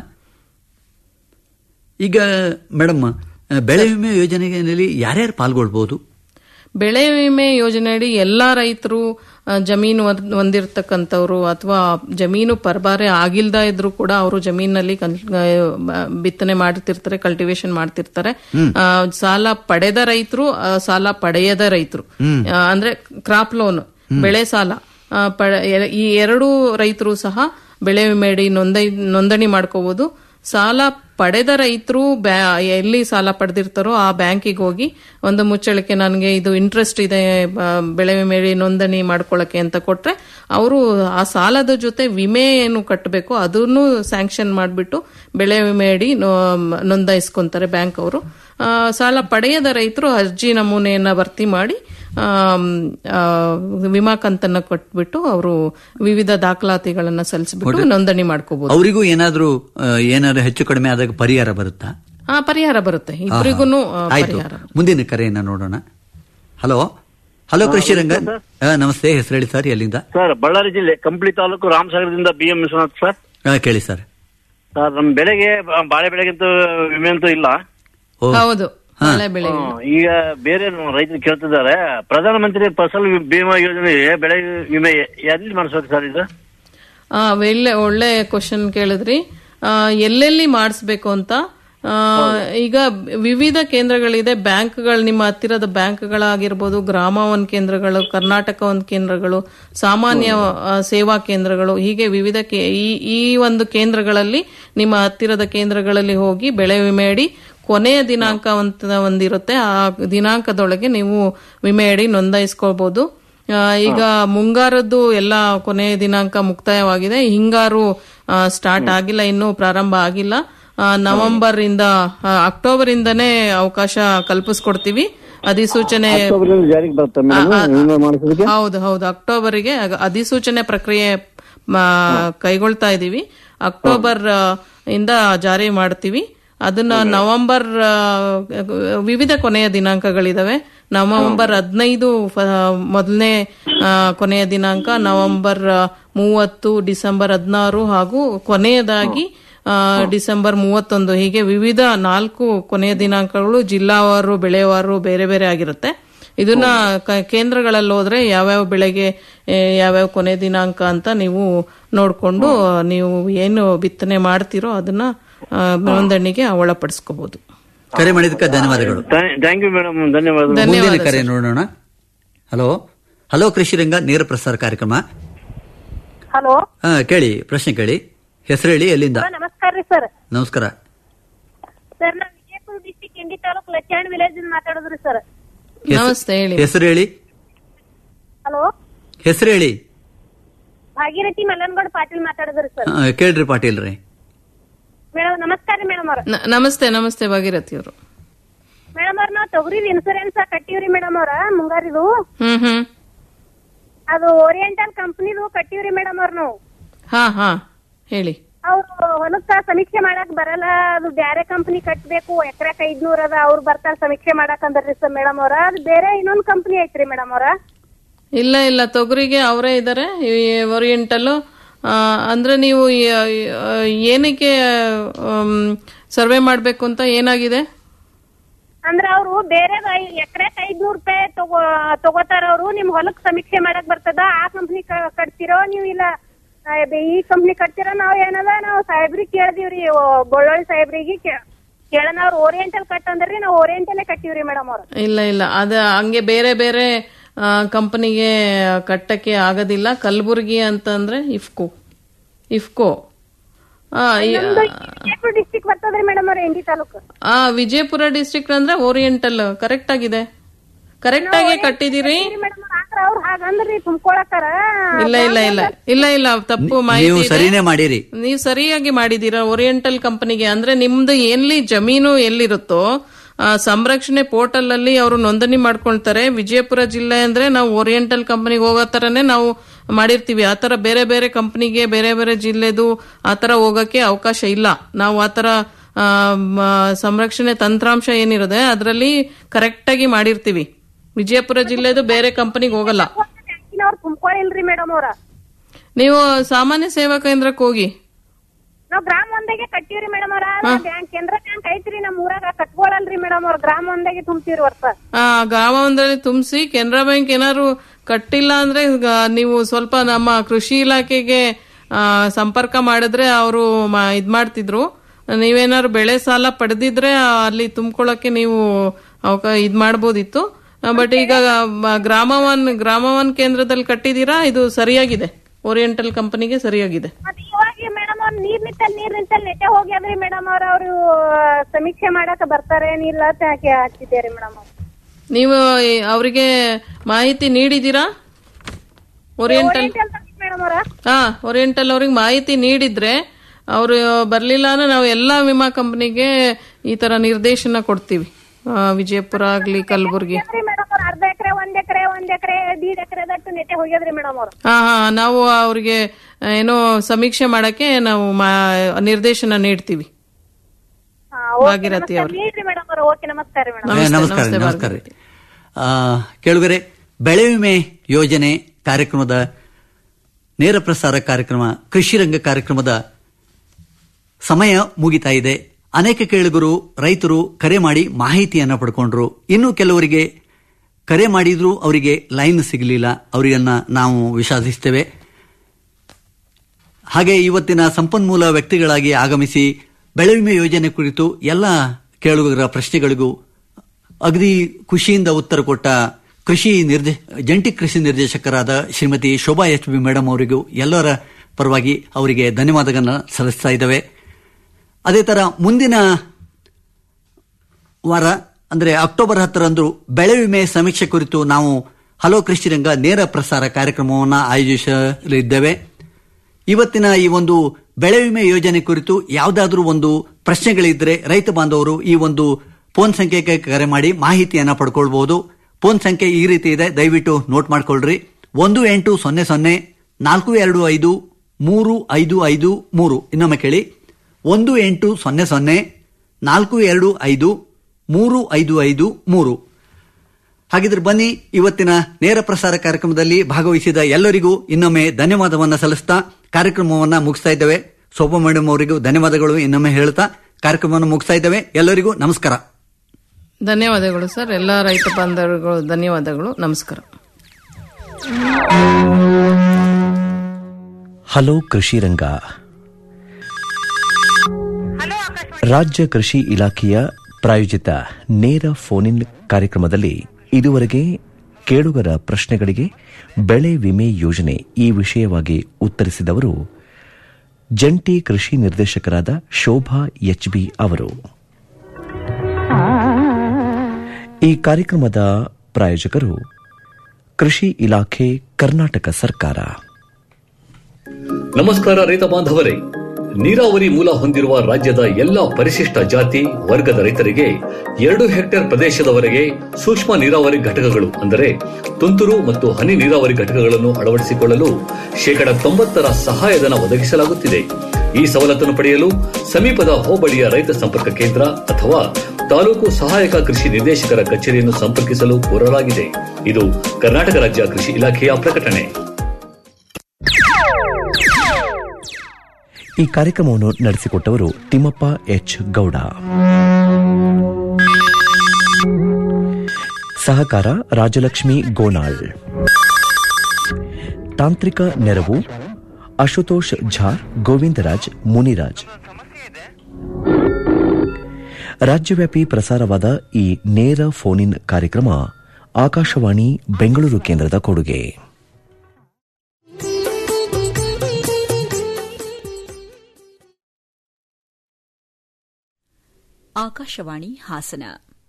ಈಗ ಮೇಡಮ್ ಬೆಳೆ ವಿಮೆ ಯೋಜನೆಯಲ್ಲಿ ಯಾರ್ಯಾರು ಪಾಲ್ಗೊಳ್ಬಹುದು ಬೆಳೆ ವಿಮೆ ಯೋಜನೆಯಡಿ ಎಲ್ಲಾ ರೈತರು ಆ, ಜಮೀನು ಹೊಂದ್- ಹೊಂದಿರತಕ್ಕಂಥವ್ರು ಅಥವಾ ಜಮೀನು ಪರಬಾರೆ ಆಗಿಲ್ದ ಇದ್ರು ಕೂಡ ಅವರು ಜಮೀನಲ್ಲಿ ಕನ್- ಆ, ಬಿತ್ತನೆ ಮಾಡ್ತಿರ್ತಾರೆ ಕಲ್ಟಿವೇಶನ್ ಮಾಡ್ತಿರ್ತಾರೆ ಆ, ಸಾಲ ಪಡೆದ ರೈತರು ಆ, ಸಾಲ ಪಡೆಯದ ರೈತರು ಆ, ಅಂದ್ರೆ ಕ್ರಾಪ್ ಲೋನ್ ಬೆಳೆ ಸಾಲ ಆ, ಪಡೆ- ಎ- ಈ ಎರಡೂ ರೈತರು ಸಹ ಬೆಳೆ ವಿಮೆಯಡಿ ನೋಂದಣಿ ನೋಂದಣಿ ಮಾಡ್ಕೋಬಹುದು ಸಾಲ ಪಡೆದ ರೈತರು ಎಲ್ಲಿ ಸಾಲ ಪಡೆದಿರ್ತಾರೋ ಆ ಬ್ಯಾಂಕಿಗೆ ಹೋಗಿ ಒಂದು ಮುಚ್ಚಳಿಕೆ ನನಗೆ ಇದು ಇಂಟ್ರೆಸ್ಟ್ ಇದೆ ಬ- ಬೆಳೆ ವಿಮೆ ನೋಂದಣಿ ಮಾಡ್ಕೊಳ್ಳಕ್ಕೆ ಅಂತ ಕೊಟ್ರೆ ಅವರು ಆ ಸಾಲದ ಜೊತೆ ವಿಮೆ ಏನು ಕಟ್ಟಬೇಕು ಅದನ್ನು ಸ್ಯಾಂಕ್ಷನ್ ಮಾಡಿಬಿಟ್ಟು ಬೆಳೆ ವಿಮೆ ಅಡಿ ನೋ- ನೋಂದಾಯಿಸ್ಕೊಂತಾರೆ ಬ್ಯಾಂಕ್ ಅವರು ಆ, ಸಾಲ ಪಡೆಯದ ರೈತರು ಅರ್ಜಿ ನಮೂನೆಯನ್ನ ಭರ್ತಿ ಮಾಡಿ ಆಮ್, ಆ, ವಿಮಾ ಕಂತನ್ನ ಕೊಟ್ಬಿಟ್ಟು ಅವರು ವಿವಿಧ ದಾಖಲಾತಿಗಳನ್ನ ಸಲ್ಲಿಸಿಬಿಟ್ಟು ನೋಂದಣಿ ಮಾಡ್ಕೋಬಹುದು ಅವರಿಗೂ ಏನಾದ್ರೂ ಆ, ಏನಾದ್ರು ಹೆಚ್ಚು ಕಡಿಮೆ ಆದಾಗ ಪರಿಹಾರ ಬರುತ್ತಾ ಆ ಪರಿಹಾರ ಬರುತ್ತೆ ಇಬ್ಬರಿಗೂ ಆಯ್ತು ಪರಿಹಾರ ಮುಂದಿನ ಕರೆಯನ್ನ ನೋಡೋಣ ಹಲೋ ಹಲೋ ಕೃಷಿರಂಗ ಆ, ನಮಸ್ತೆ ಹೆಸರು ಹೇಳಿ ಸರ್ ಎಲ್ಲಿಂದ ಸರ್ ಬಳ್ಳಾರಿ ಜಿಲ್ಲೆ ಕಂಪ್ಲಿ ತಾಲೂಕು ರಾಮಸಾಗರದಿಂದ ಬಿ ಎಂ ವಿಶ್ವನಾಥ್ ಸರ್ ಆ, ಕೇಳಿ ಸರ್ ಸರ್ ನಮ್ಮ ಬೆಳೆಗೆ ಬ- ಬಾಳೆ ಬೆಳೆಗಂತೂ ವಿಮೆ ಅಂತೂ ಇಲ್ಲ ಓ ಹೌದು ಮಳೆ ಬೆಳೆ ಹ್ಮ್, ಈಗ ಬೇರೆ ನಮ್ಮ ರೈತರು ಕೇಳ್ತಿದ್ದಾರೆ ಪ್ರಧಾನಮಂತ್ರಿ ಫಸಲ್ ವಿ- ಬಿಮಾ ಯೋಜನೆ ಬೆಳೆ ವಿಮೆ ಎಲ್ಲಿ ಮಾಡಿಸ್ಬೇಕು ಸರ್ ಇದು ಆ, ಒಳ್ಳೆ ಒಳ್ಳೆ ಕ್ವಶನ್ ಕೇಳಿದ್ರಿ ಆ, ಎಲ್ಲೆಲ್ಲಿ ಮಾಡಿಸ್ಬೇಕು ಅಂತ ಆ, ಈಗ ವಿವಿಧ ಕೇಂದ್ರಗಳಿದೆ ಬ್ಯಾಂಕ್ಗಳು ನಿಮ್ಮ ಹತ್ತಿರದ ಬ್ಯಾಂಕ್ಗಳಾಗಿರ್ಬೋದು ಗ್ರಾಮ ಒಂದ್ ಕೇಂದ್ರಗಳು ಕರ್ನಾಟಕ ಒಂದ್ ಕೇಂದ್ರಗಳು ಸಾಮಾನ್ಯ ಆ, ಸೇವಾ ಕೇಂದ್ರಗಳು ಹೀಗೆ ವಿವಿಧ ಕೇ- ಈ ಈ ಒಂದು ಕೇಂದ್ರಗಳಲ್ಲಿ ನಿಮ್ಮ ಹತ್ತಿರದ ಕೇಂದ್ರಗಳಲ್ಲಿ ಹೋಗಿ ಬೆಳೆ ವಿಮೆ ಅಡಿ ಕೊನೆಯ ದಿನಾಂಕ ಅಂತ ಒಂದಿರುತ್ತೆ ಆ ದಿನಾಂಕದೊಳಗೆ ನೀವು ವಿಮೆ ಅಡಿ ನೋಂದಾಯಿಸ್ಕೋಬಹುದು ಆ, ಈಗ ಮುಂಗಾರದ್ದು ಎಲ್ಲ ಕೊನೆಯ ದಿನಾಂಕ ಮುಕ್ತಾಯವಾಗಿದೆ ಹಿಂಗಾರು ಸ್ಟಾರ್ಟ್ ಆಗಿಲ್ಲ ಇನ್ನೂ ಪ್ರಾರಂಭ ಆಗಿಲ್ಲ ಆ, ನವೆಂಬರ್ ಇಂದ ಆ, ಅಕ್ಟೋಬರ್ ಇಂದನೇ ಅವಕಾಶ ಕಲ್ಪಿಸ್ಕೊಡ್ತೀವಿ ಅಧಿಸೂಚನೆ ಜಾರಿಗೆ ಬರುತ್ತೆ ಆ, ಆ, ವಿಮೆ ಮಾಡಿಸೋದಕ್ಕೆ ಹೌದು ಹೌದು ಅಕ್ಟೋಬರ್ಗೆ ಅಗ- ಅಧಿಸೂಚನೆ ಪ್ರಕ್ರಿಯೆ ಮ- ಕೈಗೊಳ್ತಾ ಇದೀವಿ ಅಕ್ಟೋಬರ್ ಆ, ಇಂದ ಜಾರಿ ಮಾಡ್ತೀವಿ ಅದನ್ನ ನವೆಂಬರ್ ಆ, ವಿವಿಧ ಕೊನೆಯ ದಿನಾಂಕಗಳಿದಾವೆ ನವೆಂಬರ್ ಹದಿನೈದು ಮೊದಲನೇ ಕೊನೆಯ ದಿನಾಂಕ ನವೆಂಬರ್ ಆ, ಮೂವತ್ತು ಡಿಸೆಂಬರ್ ಹದಿನಾರು ಹಾಗೂ ಕೊನೆಯದಾಗಿ ಆ, ಡಿಸೆಂಬರ್ ಮೂವತ್ತೊಂದು ಹೀಗೆ ವಿವಿಧ ನಾಲ್ಕು ಕೊನೆಯ ದಿನಾಂಕಗಳು ಜಿಲ್ಲಾವಾರು ಬೆಳೆವಾರು ಬೇರೆ ಬೇರೆ ಆಗಿರುತ್ತೆ ಇದನ್ನ ಕ- ಕೇಂದ್ರಗಳಲ್ಲಿ ಹೋದ್ರೆ ಯಾವ್ಯಾವ ಬೆಳೆಗೆ ಏ, ಯಾವ್ಯಾವ ಕೊನೆ ದಿನಾಂಕ ಅಂತ ನೀವು ನೋಡ್ಕೊಂಡು ನೀವು ಏನು ಬಿತ್ತನೆ ಮಾಡ್ತೀರೋ ಅದನ್ನ ಆ, ನೋಂದಣಿಗೆ ಒಳಪಡಿಸ್ಕೋಬಹುದು ಕರೆ ಮಾಡಿದಕ್ಕೆ ಧನ್ಯವಾದಗಳು ಥ್ಯಾಂಕ್ ಯು ಮೇಡಮ್ ಧನ್ಯವಾದ ಮುಂದಿನ ಕರೆ ನೋಡೋಣ ಹಲೋ ಹಲೋ ಕೃಷಿರಂಗ ನೇರ ಪ್ರಸಾರ ಕಾರ್ಯಕ್ರಮ ಹಲೋ ಆ, ಕೇಳಿ ಪ್ರಶ್ನೆ ಕೇಳಿ ಹೆಸರು ಹೇಳಿ ಎಲ್ಲಿಂದ ನಮಸ್ಕಾರ ರೀ ಸರ್ ನಮಸ್ಕಾರ ಸರ್ ನಾವು ವಿಜಯಪುರ ಡಿಸ್ಟಿಕ್ ಇಂಡಿ ತಾಲೂಕು ಲಚ್ಚಾಣ್ ವಿಲೇಜ್ ಇಂದ ಮಾತಾಡೋದ್ರಿ ಸರ್ ಹೆಸರು- ನಮಸ್ತೆ ಹೇಳಿ ಹೆಸರು ಹೇಳಿ ಹಲೋ ಹೆಸರು ಹೇಳಿ ಭಾಗೀರಥಿ ಮಲ್ಲನಗೌಡ ಪಾಟೀಲ್ ಮಾತಾಡೋದ್ರಿ ಸರ್ ಆ, ಕೇಳ್ರಿ ಪಾಟೀಲ್ ರೀ ಮೇಡಮ್ ನಮಸ್ಕಾರ ರೀ ಮೇಡಮ್ ಅವ್ರ ನ- ನಮಸ್ತೆ ನಮಸ್ತೆ ಭಾಗೀರಥಿ ಅವರು ಮೇಡಮ್ ಅವ್ರ ನಾವು ತೊಗರಿ ಇನ್ಸೂರೆನ್ಸ್ ಕಟ್ಟಿವ್ರಿ ಮೇಡಮ್ ಅವ್ರ ಮುಂಗಾರಿದು ಹ್ಮ್ ಹ್ಮ್ ಅದು ಓರಿಯೆಂಟಲ್ ಕಂಪ್ನಿದು ಕಟ್ಟಿವ್ರಿ ಮೇಡಮ್ ಅವ್ರ ನಾವು ಹಾ ಹಾ ಹೇಳಿ ಅವ್ರು ಹೊಲಕ್ಕ ಸಮೀಕ್ಷೆ ಮಾಡಕ್ ಬರಲ್ಲ ಅದು ಬ್ಯಾರೆ ಕಂಪ್ನಿ ಕಟ್ಬೇಕು ಎಕರೆಕ್ ಐದ್ನೂರ ಅದ ಅವ್ರು ಬರ್ತಾರ ಸಮೀಕ್ಷೆ ಮಾಡಕ್ ಅಂದ್ರಿ ಸರ್ ಮೇಡಮ್ ಅವ್ರ ಅದು ಬೇರೆ ಇನ್ನೊಂದ್ ಕಂಪ್ನಿ ಐತ್ರಿ ಮೇಡಮ್ ಅವ್ರ ಇಲ್ಲ ಇಲ್ಲ ತೊಗರಿಗೆ ಅವರೇ ಇದ್ದಾರೆ ಓರಿಯೆಂಟಲ್ಲು ಅಂದ್ರೆ ನೀವು ಈ- ಆ, ಏನಕ್ಕೆ ಸರ್ವೆ ಮಾಡಬೇಕು ಅಂತ ಏನಾಗಿದೆ ಅಂದ್ರ ಅವ್ರು ಬೇರೆ ಎಕರೆಕ್ ಐದ್ನೂರ್ ರೂಪಾಯಿ ತಗೋ ತಗೋತಾರ ಅವ್ರು ನಿಮ್ ಹೊಲಕ್ ಸಮೀಕ್ಷೆ ಮಾಡಕ್ ಬರ್ತದ ಆ ಕಂಪ್ನಿ ಕಟ್ತಿರೋ ನೀವ್ ಇಲ್ಲ ಆ, ಬೆ- ಈ ಕಂಪ್ನಿ ಕಟ್ತಿರೋ ನಾವ್ ಏನದ ನಾವು ಸಾಹೇಬ್ರಿಗೆ ಕೇಳ್ದಿವ್ರಿ ಓ, ಬಳ್ಳೊಳ್ಳಿ ಸಾಹೇಬ್ರಿಗೆ ಕೇ- ಕೇಳನ ಅವ್ರು ಓರಿಯೆಂಟಲ್ ಕಟ್ ಅಂದ್ರಿ ನಾವ್ ಓರಿಯೆಂಟಲ್ಲೇ ಕಟ್ಟಿವ್ರಿ ಮೇಡಮ್ ಅವ್ರ ಇಲ್ಲ ಇಲ್ಲ ಅದ ಹಂಗೆ ಬೇರೆ ಬೇರೆ ಕಂಪನಿಗೆ ಕಟ್ಟಕ್ಕೆ ಆಗೋದಿಲ್ಲ ಕಲಬುರ್ಗಿ ಅಂತಂದ್ರೆ ಇಫ್ಕೋ ಇಫ್ಕೋ ಆ, ಈ- ವಿಜಯಪುರ ಡಿಸ್ಟಿಕ್ ಬರ್ತದ್ರಿ ಮೇಡಮ್ ಅವ್ರ ಎಂಡಿ ತಾಲೂಕು ಆ ವಿಜಯಪುರ ಡಿಸ್ಟ್ರಿಕ್ಟ್ ಅಂದ್ರೆ ಓರಿಯೆಂಟಲ್ ಕರೆಕ್ಟ್ ಆಗಿದೆ ಕರೆಕ್ಟ್ ಆಗಿ ಕಟ್ಟಿದಿರಿ ಮೇಡಮ್ ಆದ್ರ ಅವ್ರು ಹಾಗಂದ್ರಿ ತುಂಬ್ಕೊಳಕಾರ ಇಲ್ಲ ಇಲ್ಲ ಇಲ್ಲ ಇಲ್ಲ ಇಲ್ಲ ತಪ್ಪು ನೀವು ಮಾಹಿತಿ ಇದೆ. ಸರಿನೇ ಮಾಡಿರಿ ನೀವು ಸರಿಯಾಗಿ ಮಾಡಿದೀರಾ ಓರಿಯೆಂಟಲ್ ಕಂಪನಿಗೆ ಅಂದ್ರೆ ನಿಮ್ದು ಎಲ್ಲಿ ಜಮೀನು ಎಲ್ಲಿರುತ್ತೋ ಆ, ಸಂರಕ್ಷಣೆ ಪೋರ್ಟಲ್ ಅಲ್ಲಿ ಅವರು ನೋಂದಣಿ ಮಾಡ್ಕೊಳ್ತಾರೆ ವಿಜಯಪುರ ಜಿಲ್ಲೆ ಅಂದ್ರೆ ನಾವು ಓರಿಯೆಂಟಲ್ ಕಂಪನಿಗೆ ಹೋಗೋ ತರನೇ ನಾವು ಮಾಡಿರ್ತೀವಿ ಆತರ ಬೇರೆ ಬೇರೆ ಕಂಪನಿಗೆ ಬೇರೆ ಬೇರೆ ಜಿಲ್ಲೆದು ಆತರ ಹೋಗಕ್ಕೆ ಅವಕಾಶ ಇಲ್ಲ ನಾವು ಆತರ ಆ, ಮ, ಸಂರಕ್ಷಣೆ ತಂತ್ರಾಂಶ ಏನಿರುತ್ತೆ ಅದರಲ್ಲಿ ಕರೆಕ್ಟ್ ಆಗಿ ಮಾಡಿರ್ತೀವಿ ವಿಜಯಪುರ ಜಿಲ್ಲೆದು ಬೇರೆ ಕಂಪನಿಗೆ ಹೋಗಲ್ಲ ಅವ್ರು ತುಂಬ್ಕೊಳಿಲ್ರಿ ಮೇಡಮ್ ಅವ್ರ ನೀವು ಸಾಮಾನ್ಯ ಸೇವಾ ಕೇಂದ್ರಕ್ಕೆ ಹೋಗಿ ನಾವ್ ಗ್ರಾಮ ಒಂದಾಗೆ ಕಟ್ಟಿವ್ರಿ ಮೇಡಮ್ ಅವ್ರ ಬ್ಯಾಂಕ್ ಕೇಂದ್ರ ಬ್ಯಾಂಕ್ ಐತ್ರಿ ನಮ್ ಊರಾಗ ಕಟ್ಕೊಳಲ್ರಿ ಮೇಡಮ್ ಅವ್ರ ಗ್ರಾಮ ಒಂದಾಗೆ ತುಂಬ್ತೀವ್ರಿ ವರ್ಷ ಆ ಗ್ರಾಮ ಒಂದರಲ್ಲಿ ತುಂಬಿಸಿ ಕೆನರಾ ಬ್ಯಾಂಕ್ ಏನಾದ್ರು ಕಟ್ಟಿಲ್ಲ ಅಂದ್ರೆ ಗ- ನೀವು ಸ್ವಲ್ಪ ನಮ್ಮ ಕೃಷಿ ಇಲಾಖೆಗೆ ಆ, ಸಂಪರ್ಕ ಮಾಡಿದ್ರೆ ಅವರು ಇದ್ ಮಾಡ್ತಿದ್ರು ನೀವೇನಾದ್ರು ಬೆಳೆ ಸಾಲ ಪಡೆದಿದ್ರೆ ಆ, ಅಲ್ಲಿ ತುಂಬ್ಕೊಳಕ್ಕೆ ನೀವು ಅವಕ ಇದ್ ಮಾಡ್ಬೋದಿತ್ತು ಬಟ್ ಈಗ ಮ- ಗ್ರಾಮ ಒನ್ ಗ್ರಾಮ ಒನ್ ಕೇಂದ್ರದಲ್ಲಿ ಕಟ್ಟಿದೀರಾ ಇದು ಸರಿಯಾಗಿದೆ ಓರಿಯೆಂಟಲ್ ಕಂಪನಿಗೆ ಸರಿಯಾಗಿದೆ ಮತ್ ಇವಾಗ ಮೇಡಮ್ ಅವ್ರ ನೀರ್ ನಿಂತಲ್ ನೀರ್ ನಿಂತಲ್ ನೆಟ್ಟೆ ಹೋಗ್ಯಾದ್ರಿ ಮೇಡಮ್ ಅವ್ರ ಅವ್ರು ಸಮೀಕ್ಷೆ ಮಾಡಾಕ ಬರ್ತಾರೆ ಏನಿಲ್ಲ ಅಂತ ಹಾಕಿ ಹಚ್ಚಿದ್ದೇರಿ ಮೇಡಮ್ ಅವ್ರು ನೀವು ಈ- ಅವರಿಗೆ ಮಾಹಿತಿ ನೀಡಿದ್ದೀರಾ ಓರಿಯೆಂಟಲ್ ಮೇಡಮ್ ಅವ್ರ ಹಾ ಓರಿಯೆಂಟಲ್ ಅವ್ರಿಗೆ ಮಾಹಿತಿ ನೀಡಿದ್ರೆ ಅವರು ಬರ್ಲಿಲ್ಲ ಅಂದ್ರೆ ನಾವು ಎಲ್ಲಾ ವಿಮಾ ಕಂಪನಿಗೆ ಈ ತರ ನಿರ್ದೇಶನ ಕೊಡ್ತೀವಿ ಆ, ವಿಜಯಪುರ ಆಗ್ಲಿ ಕಲಬುರ್ಗಿ ಮೇಡಮ್ ಅವ್ರ ಅರ್ಧ ಎಕರೆ ಒಂದ್ ಎಕರೆ ಒಂದ್ ಎಕರೆ ದೀಡ್ ಎಕರೆ ದಟ್ಟು ನೆಟ್ಟೆ ಹೋಗ್ಯಾದ್ರಿ ಮೇಡಮ್ ಅವ್ರ ಹಾ ಹಾ ನಾವು ಅವ್ರಿಗೆ ಏನೋ ಸಮೀಕ್ಷೆ ಮಾಡಕ್ಕೆ ನಾವು ಮಾ- ನಿರ್ದೇಶನ ನೀಡ್ತೀವಿ ಭಾಗೀರಥಿ ಅವ್ರಿಗೆ ನೀಡ್ರಿ ಮೇಡಮ್ ಅವ್ರ ಓಕೆ ನಮಸ್ಕಾರ ಮೇಡಮ್ ಏ, ನಮಸ್ಕಾರ ರೀ, ನಮಸ್ಕಾರ ರೀ. ಆ, ಕೇಳುಗರೆ ಬೆಳೆ ವಿಮೆ ಯೋಜನೆ ಕಾರ್ಯಕ್ರಮದ ನೇರ ಪ್ರಸಾರ ಕಾರ್ಯಕ್ರಮ ಕೃಷಿ ರಂಗ ಕಾರ್ಯಕ್ರಮದ ಸಮಯ ಮುಗಿತಾ ಇದೆ ಅನೇಕ ಕೇಳುಗರು ರೈತರು ಕರೆ ಮಾಡಿ ಮಾಹಿತಿಯನ್ನ ಪಡ್ಕೊಂಡ್ರು ಇನ್ನು ಕೆಲವರಿಗೆ ಕರೆ ಮಾಡಿದ್ರು ಅವರಿಗೆ ಲೈನ್ ಸಿಗಲಿಲ್ಲ ಅವರಿಗನ್ನ ನಾವು ವಿಷಾದಿಸ್ತೇವೆ ಹಾಗೆ ಇವತ್ತಿನ ಸಂಪನ್ಮೂಲ ವ್ಯಕ್ತಿಗಳಾಗಿ ಆಗಮಿಸಿ ಬೆಳೆ ವಿಮೆ ಯೋಜನೆ ಕುರಿತು ಎಲ್ಲ ಕೇಳುಗರ ಪ್ರಶ್ನೆಗಳಿಗೂ ಅಗದಿ ಖುಷಿಯಿಂದ ಉತ್ತರ ಕೊಟ್ಟ ಕೃಷಿ ನಿರ್ದೇ ಜಂಟಿ ಕೃಷಿ ನಿರ್ದೇಶಕರಾದ Shrimati Shobha H B madam ಅವರಿಗೂ ಎಲ್ಲರ ಪರವಾಗಿ ಅವರಿಗೆ ಧನ್ಯವಾದಗಳನ್ನು ಸಲ್ಲಿಸ್ತಾ ಇದ್ದೇವೆ ಅದೇ ತರ ಮುಂದಿನ ವಾರ ಅಂದರೆ ಅಕ್ಟೋಬರ್ ಹತ್ತರಂದು ಬೆಳೆ ವಿಮೆ ಸಮೀಕ್ಷೆ ಕುರಿತು ನಾವು ಹಲೋ ಕೃಷಿ ರಂಗ ನೇರ ಪ್ರಸಾರ ಕಾರ್ಯಕ್ರಮವನ್ನು ಆಯೋಜಿಸಲಿದ್ದೇವೆ ಇವತ್ತಿನ ಈ ಒಂದು ಬೆಳೆ ವಿಮೆ ಯೋಜನೆ ಕುರಿತು ಯಾವುದಾದ್ರೂ ಒಂದು ಪ್ರಶ್ನೆಗಳಿದ್ದರೆ ರೈತ ಬಾಂಧವರು ಈ ಒಂದು ಫೋನ್ ಸಂಖ್ಯೆಗೆ ಕರೆ ಮಾಡಿ ಮಾಹಿತಿಯನ್ನ ಪಡ್ಕೊಳ್ಬಹುದು ಫೋನ್ ಸಂಖ್ಯೆ ಈ ರೀತಿ ಇದೆ ದಯವಿಟ್ಟು ನೋಟ್ ಮಾಡ್ಕೊಳ್ರಿ ಒಂದು ಎಂಟು ಸೊನ್ನೆ ಸೊನ್ನೆ ನಾಲ್ಕು ಎರಡು ಐದು ಮೂರು ಐದು ಐದು ಮೂರು ಇನ್ನೊಮ್ಮೆ ಕೇಳಿ ಒಂದು ಎಂಟು ಸೊನ್ನೆ ಸೊನ್ನೆ ನಾಲ್ಕು ಎರಡು ಐದು ಮೂರು ಐದು ಐದು ಮೂರು ಹಾಗಿದ್ರೆ ಬನ್ನಿ ಇವತ್ತಿನ ನೇರ ಪ್ರಸಾರ ಕಾರ್ಯಕ್ರಮದಲ್ಲಿ ಭಾಗವಹಿಸಿದ ಎಲ್ಲರಿಗೂ ಇನ್ನೊಮ್ಮೆ ಧನ್ಯವಾದವನ್ನ ಸಲ್ಲಿಸ್ತಾ ಕಾರ್ಯಕ್ರಮವನ್ನ ಮುಗಿಸ್ತಾ ಇದ್ದೇವೆ ಶೋಭಾ ಮೇಡಮ್ ಅವರಿಗೂ ಧನ್ಯವಾದಗಳು ಇನ್ನೊಮ್ಮೆ ಹೇಳ್ತಾ ಕಾರ್ಯಕ್ರಮವನ್ನು ಮುಗಿಸ್ತಾ ಇದ್ದೇವೆ ಎಲ್ಲರಿಗೂ ನಮಸ್ಕಾರ ಧನ್ಯವಾದಗಳು ಸರ್ ಎಲ್ಲ ರೈತ ಬಾಂಧವರುಗಳು ಧನ್ಯವಾದಗಳು ನಮಸ್ಕಾರ ಹಲೋ ಕೃಷಿ ರಂಗ ರಾಜ್ಯ ಕೃಷಿ ಇಲಾಖೆಯ ಪ್ರಾಯೋಜಿತ ನೇರ ಫೋನ್ ಇನ್ ಕಾರ್ಯಕ್ರಮದಲ್ಲಿ ಇದುವರೆಗೆ ಕೇಳುಗರ ಪ್ರಶ್ನೆಗಳಿಗೆ ಬೆಳೆ ವಿಮೆ ಯೋಜನೆ ಈ ವಿಷಯವಾಗಿ ಉತ್ತರಿಸಿದವರು ಜಂಟಿ ಕೃಷಿ ನಿರ್ದೇಶಕರಾದ ಶೋಭಾ ಎಚ್ಬಿ ಅವರು ಈ ಕಾರ್ಯಕ್ರಮದ ಪ್ರಾಯೋಜಕರು ಕೃಷಿ ಇಲಾಖೆ ಕರ್ನಾಟಕ ಸರ್ಕಾರ ನಮಸ್ಕಾರ ರೈತ ಬಾಂಧವರೇ ನೀರಾವರಿ ಮೂಲ ಹೊಂದಿರುವ ರಾಜ್ಯದ ಎಲ್ಲಾ ಪರಿಶಿಷ್ಟ ಜಾತಿ ವರ್ಗದ ರೈತರಿಗೆ ಎರಡು ಹೆಕ್ಟೇರ್ ಪ್ರದೇಶದವರೆಗೆ ಸೂಕ್ಷ್ಮ ನೀರಾವರಿ ಘಟಕಗಳು ಅಂದರೆ ತುಂತುರು ಮತ್ತು ಹನಿ ನೀರಾವರಿ ಘಟಕಗಳನ್ನು ಅಳವಡಿಸಿಕೊಳ್ಳಲು ಶೇಕಡ ತೊಂಬತ್ತರ ಸಹಾಯಧನ ಒದಗಿಸಲಾಗುತ್ತಿದೆ ಈ ಸವಲತ್ತನ್ನು ಪಡೆಯಲು ಸಮೀಪದ ಹೋಬಳಿಯ ರೈತ ಸಂಪರ್ಕ ಕೇಂದ್ರ ಅಥವಾ ತಾಲೂಕು ಸಹಾಯಕ ಕೃಷಿ ನಿರ್ದೇಶಕರ ಕಚೇರಿಯನ್ನು ಸಂಪರ್ಕಿಸಲು ಕೋರಲಾಗಿದೆ ಇದು ಕರ್ನಾಟಕ ರಾಜ್ಯ ಕೃಷಿ ಇಲಾಖೆಯ ಪ್ರಕಟಣೆ ಈ ಕಾರ್ಯಕ್ರಮವನ್ನು ನಡೆಸಿಕೊಟ್ಟವರು ತಿಮ್ಮಪ್ಪ ಎಚ್ ಗೌಡ ಸಹಕಾರ ರಾಜಲಕ್ಷ್ಮಿ ಗೋನಾಳ್ ತಾಂತ್ರಿಕ ನೆರವು ಅಶುತೋಷ್ ಝಾ ಗೋವಿಂದರಾಜ್ ಮುನಿರಾಜ್ ರಾಜ್ಯವ್ಯಾಪಿ ಪ್ರಸಾರವಾದ ಈ ನೇರ ಫೋನ್ ಇನ್ ಕಾರ್ಯಕ್ರಮ ಆಕಾಶವಾಣಿ ಬೆಂಗಳೂರು ಕೇಂದ್ರದ ಕೊಡುಗೆ ಆಕಾಶವಾಣಿ ಹಾಸನ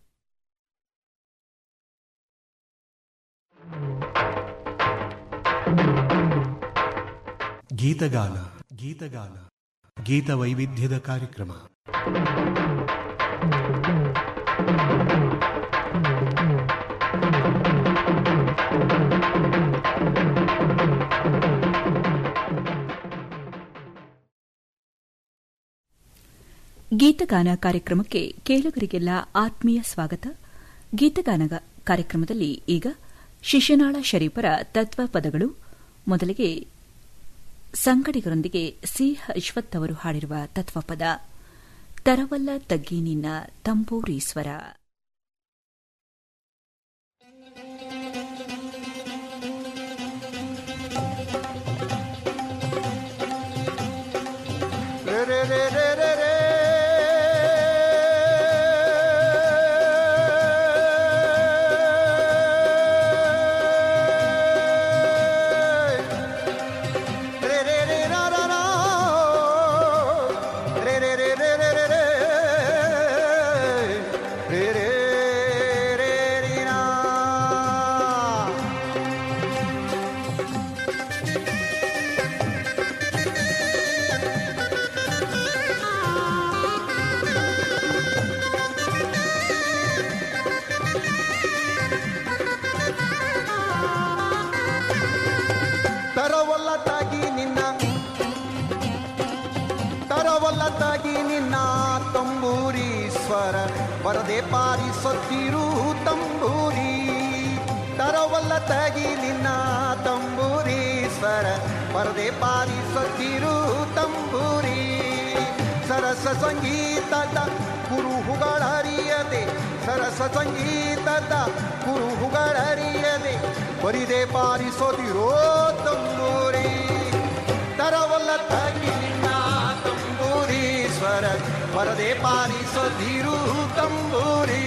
ಗೀತಗಾನ ಗೀತಗಾನ ಗೀತ ವೈವಿಧ್ಯದ ಕಾರ್ಯಕ್ರಮ ಗೀತಗಾನ ಕಾರ್ಯಕ್ರಮಕ್ಕೆ ಕೇಳುಗರಿಗೆಲ್ಲ ಆತ್ಮೀಯ ಸ್ವಾಗತ ಗೀತಗಾನ ಕಾರ್ಯಕ್ರಮದಲ್ಲಿ ಈಗ ಶಿಶುನಾಳ ಶರೀಫರ ತತ್ವ ಪದಗಳು ಮೊದಲಿಗೆ ಸಂಗಡಿಗರೊಂದಿಗೆ ಸಿ ಅಶ್ವಥ್ ಅವರು ಹಾಡಿರುವ ತತ್ವಪದ ತರವಲ್ಲ ತಗ್ಗಿ ನಿನ್ನ ತಂಬೂರೀಶ್ವರ ತರವಲ್ಲದಾಗಿ ನಿನ್ನ ತರವಲ್ಲದಾಗಿ ನಿನ್ನ ತಂಬೂರಿ ಸ್ವರ ಬರದೆ ಪಾರಿಸುತ್ತಿರು ತಂಬೂರಿ ತರವಲ್ಲದಾಗಿ ನಿನ್ನ ತಂಬೂರಿ ಸ್ವರ ಬರದೆ ಪಾರಿಸುತ್ತಿರು ತಂಬೂರಿ ಸರಸ ಸಂಗೀತದ ಕುರುಹುಗಳರಿಯದೆ ಸರಸ ಸಂಗೀತದ ಕುರುಹುಗಳರಿಯದೆ ಬರಿದೆ ಪಾರಿಸೋದಿರೋ ತಂಬೂರಿ ತರವಲ್ಲ ತಗಿ ನಿನ್ನ ತಂಬೂರಿ ಸ್ವರ ಬರದೆ ಪಾರಿಸೋದಿರು ತಂಬೂರಿ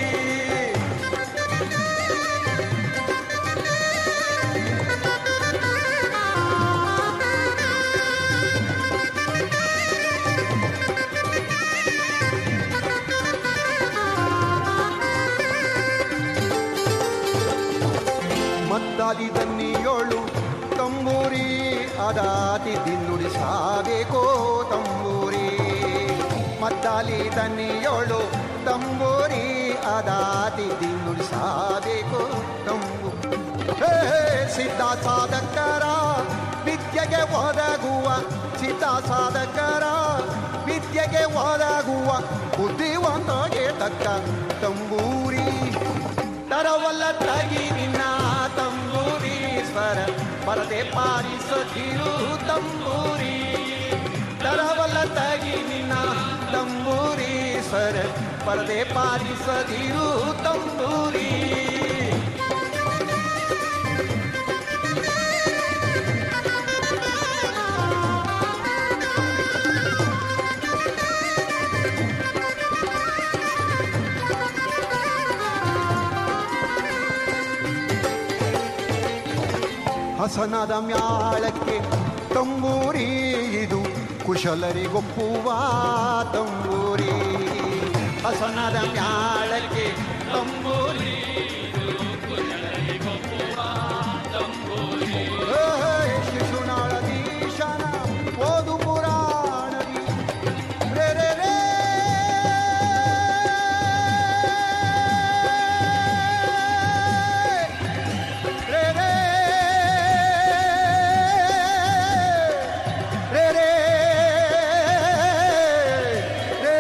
ಮದ್ದಾದಿ ದನ್ನಿಯೋಳು ತಂಬೂರಿ ಅದಾತಿ ದಿನ್ನುಡಿಸಬೇಕೋ ತಂಬೂರಿ ಮದ್ದಾಲಿ ದನ್ನಿಯೋಳು ತಂಬೂರಿ ಅದಾತಿ ದಿನ್ನುಡಿಸಬೇಕೋ ತಂಬು ಹೇ ಸಿದ್ಧ ಸಾಧಕರ ವಿದ್ಯೆಗೆ ಒದಗುವ ಸಿದ್ಧ ಸಾಧಕರ ವಿದ್ಯೆಗೆ ಒದಗುವ ಬುದ್ಧಿವಂತಗೆ ತಕ್ಕ ತಂಬೂರಿ ತರವಲ್ಲ ತಗಿ ನಿನ್ನ ತಂಬೂರಿ ಸ್ವರ ಬರದೆ ಪಾರಿಸದಿರು ತಂಬೂರಿ ತರವಲ್ಲ ತಗಿ ನಿನ್ನ ತಂಬೂರಿ ಸ್ವರ ಬರದೆ ಪಾರಿಸದಿರು ತಂಬೂರಿ ಹಸನದ ಮ್ಯಾಳಕ್ಕೆ ತಂಬೂರಿ ಇದು ಕುಶಲರಿಗೊಪ್ಪುವ ತಂಬೂರಿ ಹಸನದ ಮ್ಯಾಳಕ್ಕೆ ತಂಬೂರಿ ಹೇ, ಶಿಶುನಾಳದೀಶನ ಓದು ಪುರಾಣದಿ ರೇ ರೇ ರೇ ರೇ ರೇ ರೇ ರೇ ರೇ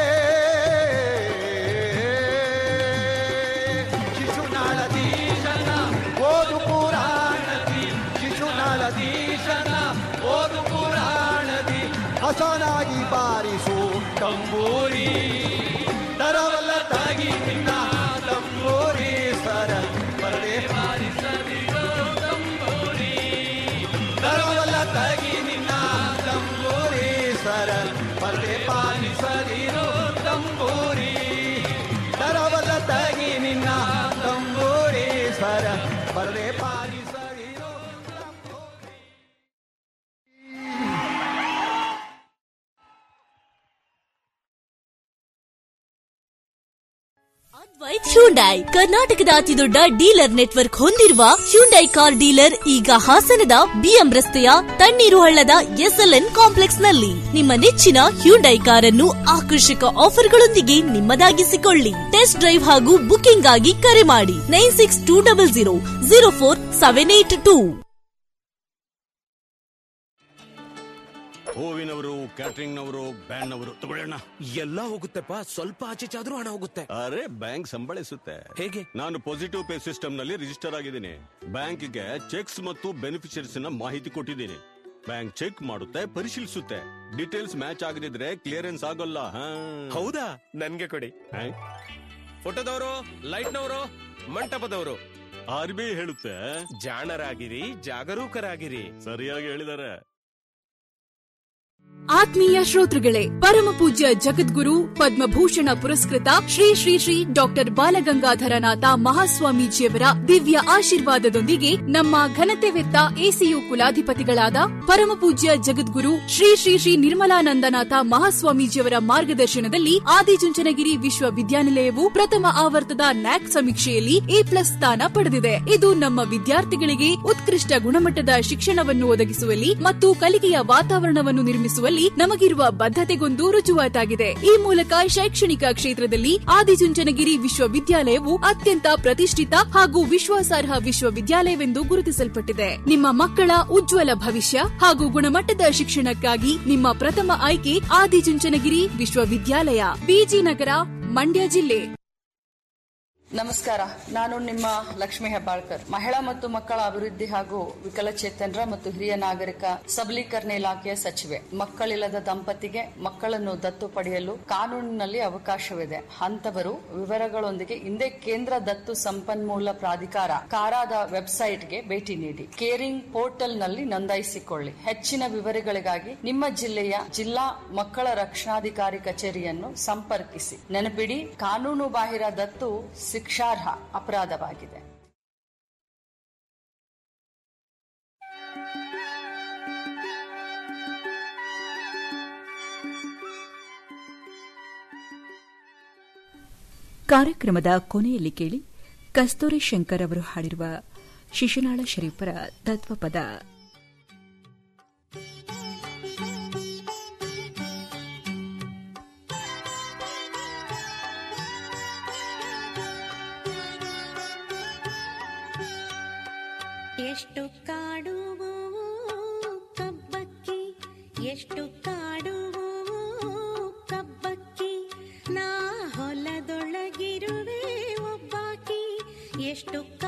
ಶಿಶುನಾಳದೀಶನ ಓದು ಪುರಾಣದಿ ಶಿಶುನಾಳದೀಶನ ಓದು ಪುರಾಣದಿ ಹಸನಾಗಿ ಬಾರಿಸು ತಂಬೂರಿ ತರವಲ್ಲ ತಾಗಿ ನಿನ್ನ ತಂಬೂರಿ ಸರ ಪರದೆ ಬಾರಿಸದಿರೋ ತಂಬೂರಿ ತರವಲ್ಲ ತಾಗಿ ನಿನ್ನ ತಂಬೂರಿ ಸರ ಪರದೆ ಬಾರಿಸದಿರೋ ತಂಬೂರಿ ತರವಲ್ಲ ತಾಗಿ ನಿನ್ನ ತಂಬೂರಿ ಸರ ಪರದೆ ಬಾರಿಸದಿರೋ ಅದ್ವೈತ್ ಹ್ಯುಂಡೈ ಕರ್ನಾಟಕದ ಅತಿದೊಡ್ಡ ಡೀಲರ್ ನೆಟ್ವರ್ಕ್ ಹೊಂದಿರುವ ಹ್ಯುಂಡೈ ಕಾರ್ ಡೀಲರ್ ಈಗ ಹಾಸನದ ಬಿಎಂ ರಸ್ತೆಯ ತಣ್ಣೀರು ಹಳ್ಳದ ಎಸ್ಎಲ್ಎನ್ ಕಾಂಪ್ಲೆಕ್ಸ್ ನಲ್ಲಿ ನಿಮ್ಮ ನೆಚ್ಚಿನ ಹ್ಯುಂಡೈ ಕಾರನ್ನು ಆಕರ್ಷಕ ಆಫರ್ಗಳೊಂದಿಗೆ ನಿಮ್ಮದಾಗಿಸಿಕೊಳ್ಳಿ ಟೆಸ್ಟ್ ಡ್ರೈವ್ ಹಾಗೂ ಬುಕಿಂಗ್ ಆಗಿ ಕರೆ ಮಾಡಿ nine six two double zero zero four seven eight two ಹೂವಿನವರು ಕ್ಯಾಟರಿಂಗ್ ನವರು ಬ್ಯಾಂಡ್ ನವರು ತಗೊಳ್ಳೋಣ ಎಲ್ಲ ಹೋಗುತ್ತೆಪ್ಪ ಸ್ವಲ್ಪ ಆಚೆ ಚಾದ್ರೂ ಹಣ ಹೋಗುತ್ತೆ ಅರೆ ಬ್ಯಾಂಕ್ ಸಂಬಳಿಸುತ್ತೆ ಹೇಗೆ ನಾನು ಪಾಸಿಟಿವ್ ಪೇ ಸಿಸ್ಟಮ್ ನಲ್ಲಿ ರಿಜಿಸ್ಟರ್ ಆಗಿದ್ದೀನಿ ಬ್ಯಾಂಕ್ಗೆ ಚೆಕ್ಸ್ ಮತ್ತು ಬೆನಿಫಿಷರೀಸ್ ನ ಮಾಹಿತಿ ಕೊಟ್ಟಿದ್ದೀನಿ ಬ್ಯಾಂಕ್ ಚೆಕ್ ಮಾಡುತ್ತೆ ಪರಿಶೀಲಿಸುತ್ತೆ ಡೀಟೇಲ್ಸ್ ಮ್ಯಾಚ್ ಆಗದಿದ್ರೆ ಕ್ಲಿಯರೆನ್ಸ್ ಆಗೋಲ್ಲ ಹಾ. ಹೌದಾ ನನ್ಗೆ ಕೊಡಿ ಹಾ? ಫೋಟೋದವರು ಲೈಟ್ನವರು ಮಂಟಪದವರು ಆರ್ ಬಿ ಐ ಹೇಳುತ್ತೆ ಜಾಣರಾಗಿರಿ ಜಾಗರೂಕರಾಗಿರಿ ಸರಿಯಾಗಿ ಹೇಳಿದ್ದಾರೆ ಆತ್ಮೀಯ ಶ್ರೋತೃಗಳೇ ಪರಮ ಪೂಜ್ಯ ಜಗದ್ಗುರು ಪದ್ಮಭೂಷಣ ಪುರಸ್ಕೃತ ಶ್ರೀ ಶ್ರೀ ಶ್ರೀ ಡಾಕ್ಟರ್ ಬಾಲಗಂಗಾಧರನಾಥ ಮಹಾಸ್ವಾಮೀಜಿಯವರ ದಿವ್ಯ ಆಶೀರ್ವಾದದೊಂದಿಗೆ ನಮ್ಮ ಘನತೆವೆತ್ತ ಎಸಿಯು ಕುಲಾಧಿಪತಿಗಳಾದ ಪರಮ ಪೂಜ್ಯ ಜಗದ್ಗುರು ಶ್ರೀ ಶ್ರೀ ಶ್ರೀ ನಿರ್ಮಲಾನಂದನಾಥ ಮಹಾಸ್ವಾಮೀಜಿಯವರ ಮಾರ್ಗದರ್ಶನದಲ್ಲಿ ಆದಿಚುಂಚನಗಿರಿ ವಿಶ್ವವಿದ್ಯಾನಿಲಯವು ಪ್ರಥಮ ಆವರ್ತದ ನ್ಯಾಕ್ ಸಮೀಕ್ಷೆಯಲ್ಲಿ ಎ ಪ್ಲಸ್ ಸ್ಥಾನ ಪಡೆದಿದೆ ಇದು ನಮ್ಮ ವಿದ್ಯಾರ್ಥಿಗಳಿಗೆ ಉತ್ಕೃಷ್ಟ ಗುಣಮಟ್ಟದ ಶಿಕ್ಷಣವನ್ನು ಒದಗಿಸುವಲ್ಲಿ ಮತ್ತು ಕಲಿಕೆಯ ವಾತಾವರಣವನ್ನು ನಿರ್ಮಿಸುವಲ್ಲಿ ನಮಗಿರುವ ಬದ್ಧತೆಗೊಂದು ರುಜುವಾತಾಗಿದೆ ಈ ಮೂಲಕ ಶೈಕ್ಷಣಿಕ ಕ್ಷೇತ್ರದಲ್ಲಿ ಆದಿಚುಂಚನಗಿರಿ ವಿಶ್ವವಿದ್ಯಾಲಯವು ಅತ್ಯಂತ ಪ್ರತಿಷ್ಠಿತ ಹಾಗೂ ವಿಶ್ವಾಸಾರ್ಹ ವಿಶ್ವವಿದ್ಯಾಲಯವೆಂದು ಗುರುತಿಸಲ್ಪಟ್ಟಿದೆ ನಿಮ್ಮ ಮಕ್ಕಳ ಉಜ್ವಲ ಭವಿಷ್ಯ ಹಾಗೂ ಗುಣಮಟ್ಟದ ಶಿಕ್ಷಣಕ್ಕಾಗಿ ನಿಮ್ಮ ಪ್ರಥಮ ಆಯ್ಕೆ ಆದಿಚುಂಚನಗಿರಿ ವಿಶ್ವವಿದ್ಯಾಲಯ ಬಿಜಿ ನಗರ ಮಂಡ್ಯ ಜಿಲ್ಲೆ ನಮಸ್ಕಾರ ನಾನು ನಿಮ್ಮ ಲಕ್ಷ್ಮಿ ಹೆಬ್ಬಾಳ್ಕರ್ ಮಹಿಳಾ ಮತ್ತು ಮಕ್ಕಳ ಅಭಿವೃದ್ಧಿ ಹಾಗೂ ವಿಕಲಚೇತನರ ಮತ್ತು ಹಿರಿಯ ನಾಗರಿಕ ಸಬಲೀಕರಣ ಇಲಾಖೆಯ ಸಚಿವೆ ಮಕ್ಕಳಿಲ್ಲದ ದಂಪತಿಗೆ ಮಕ್ಕಳನ್ನು ದತ್ತು ಪಡೆಯಲು ಕಾನೂನಿನಲ್ಲಿ ಅವಕಾಶವಿದೆ ಅಂತವರು ವಿವರಗಳೊಂದಿಗೆ ಹಿಂದೆ ಕೇಂದ್ರ ದತ್ತು ಸಂಪನ್ಮೂಲ ಪ್ರಾಧಿಕಾರ ಕಾರಾದ ವೆಬ್ಸೈಟ್ಗೆ ಭೇಟಿ ನೀಡಿ ಕೇರಿಂಗ್ ಪೋರ್ಟಲ್ನಲ್ಲಿ ನೋಂದಾಯಿಸಿಕೊಳ್ಳಿ ಹೆಚ್ಚಿನ ವಿವರಗಳಿಗಾಗಿ ನಿಮ್ಮ ಜಿಲ್ಲೆಯ ಜಿಲ್ಲಾ ಮಕ್ಕಳ ರಕ್ಷಣಾಧಿಕಾರಿ ಕಚೇರಿಯನ್ನು ಸಂಪರ್ಕಿಸಿ ನೆನಪಿಡಿ ಕಾನೂನು ಬಾಹಿರ ದತ್ತು ಶಿಕ್ಷಾರ್ಹ ಅಪರಾಧವಾಗಿದೆ ಕಾರ್ಯಕ್ರಮದ ಕೊನೆಯಲ್ಲಿ ಕೇಳಿ ಕಸ್ತೂರಿ ಶಂಕರ್ ಅವರು ಹಾಡಿರುವ ಶಿಶುನಾಳ ಶರೀಫರ ತತ್ವಪದ ಎಷ್ಟು ಕಾಡುವು ಕಬ್ಬಕ್ಕಿ ಎಷ್ಟು ಕಾಡುವು ಕಬ್ಬಕ್ಕಿ ನಾ ಹೊಲದೊಳಗಿರುವೆ ಒಬ್ಬಾಕಿ ಎಷ್ಟು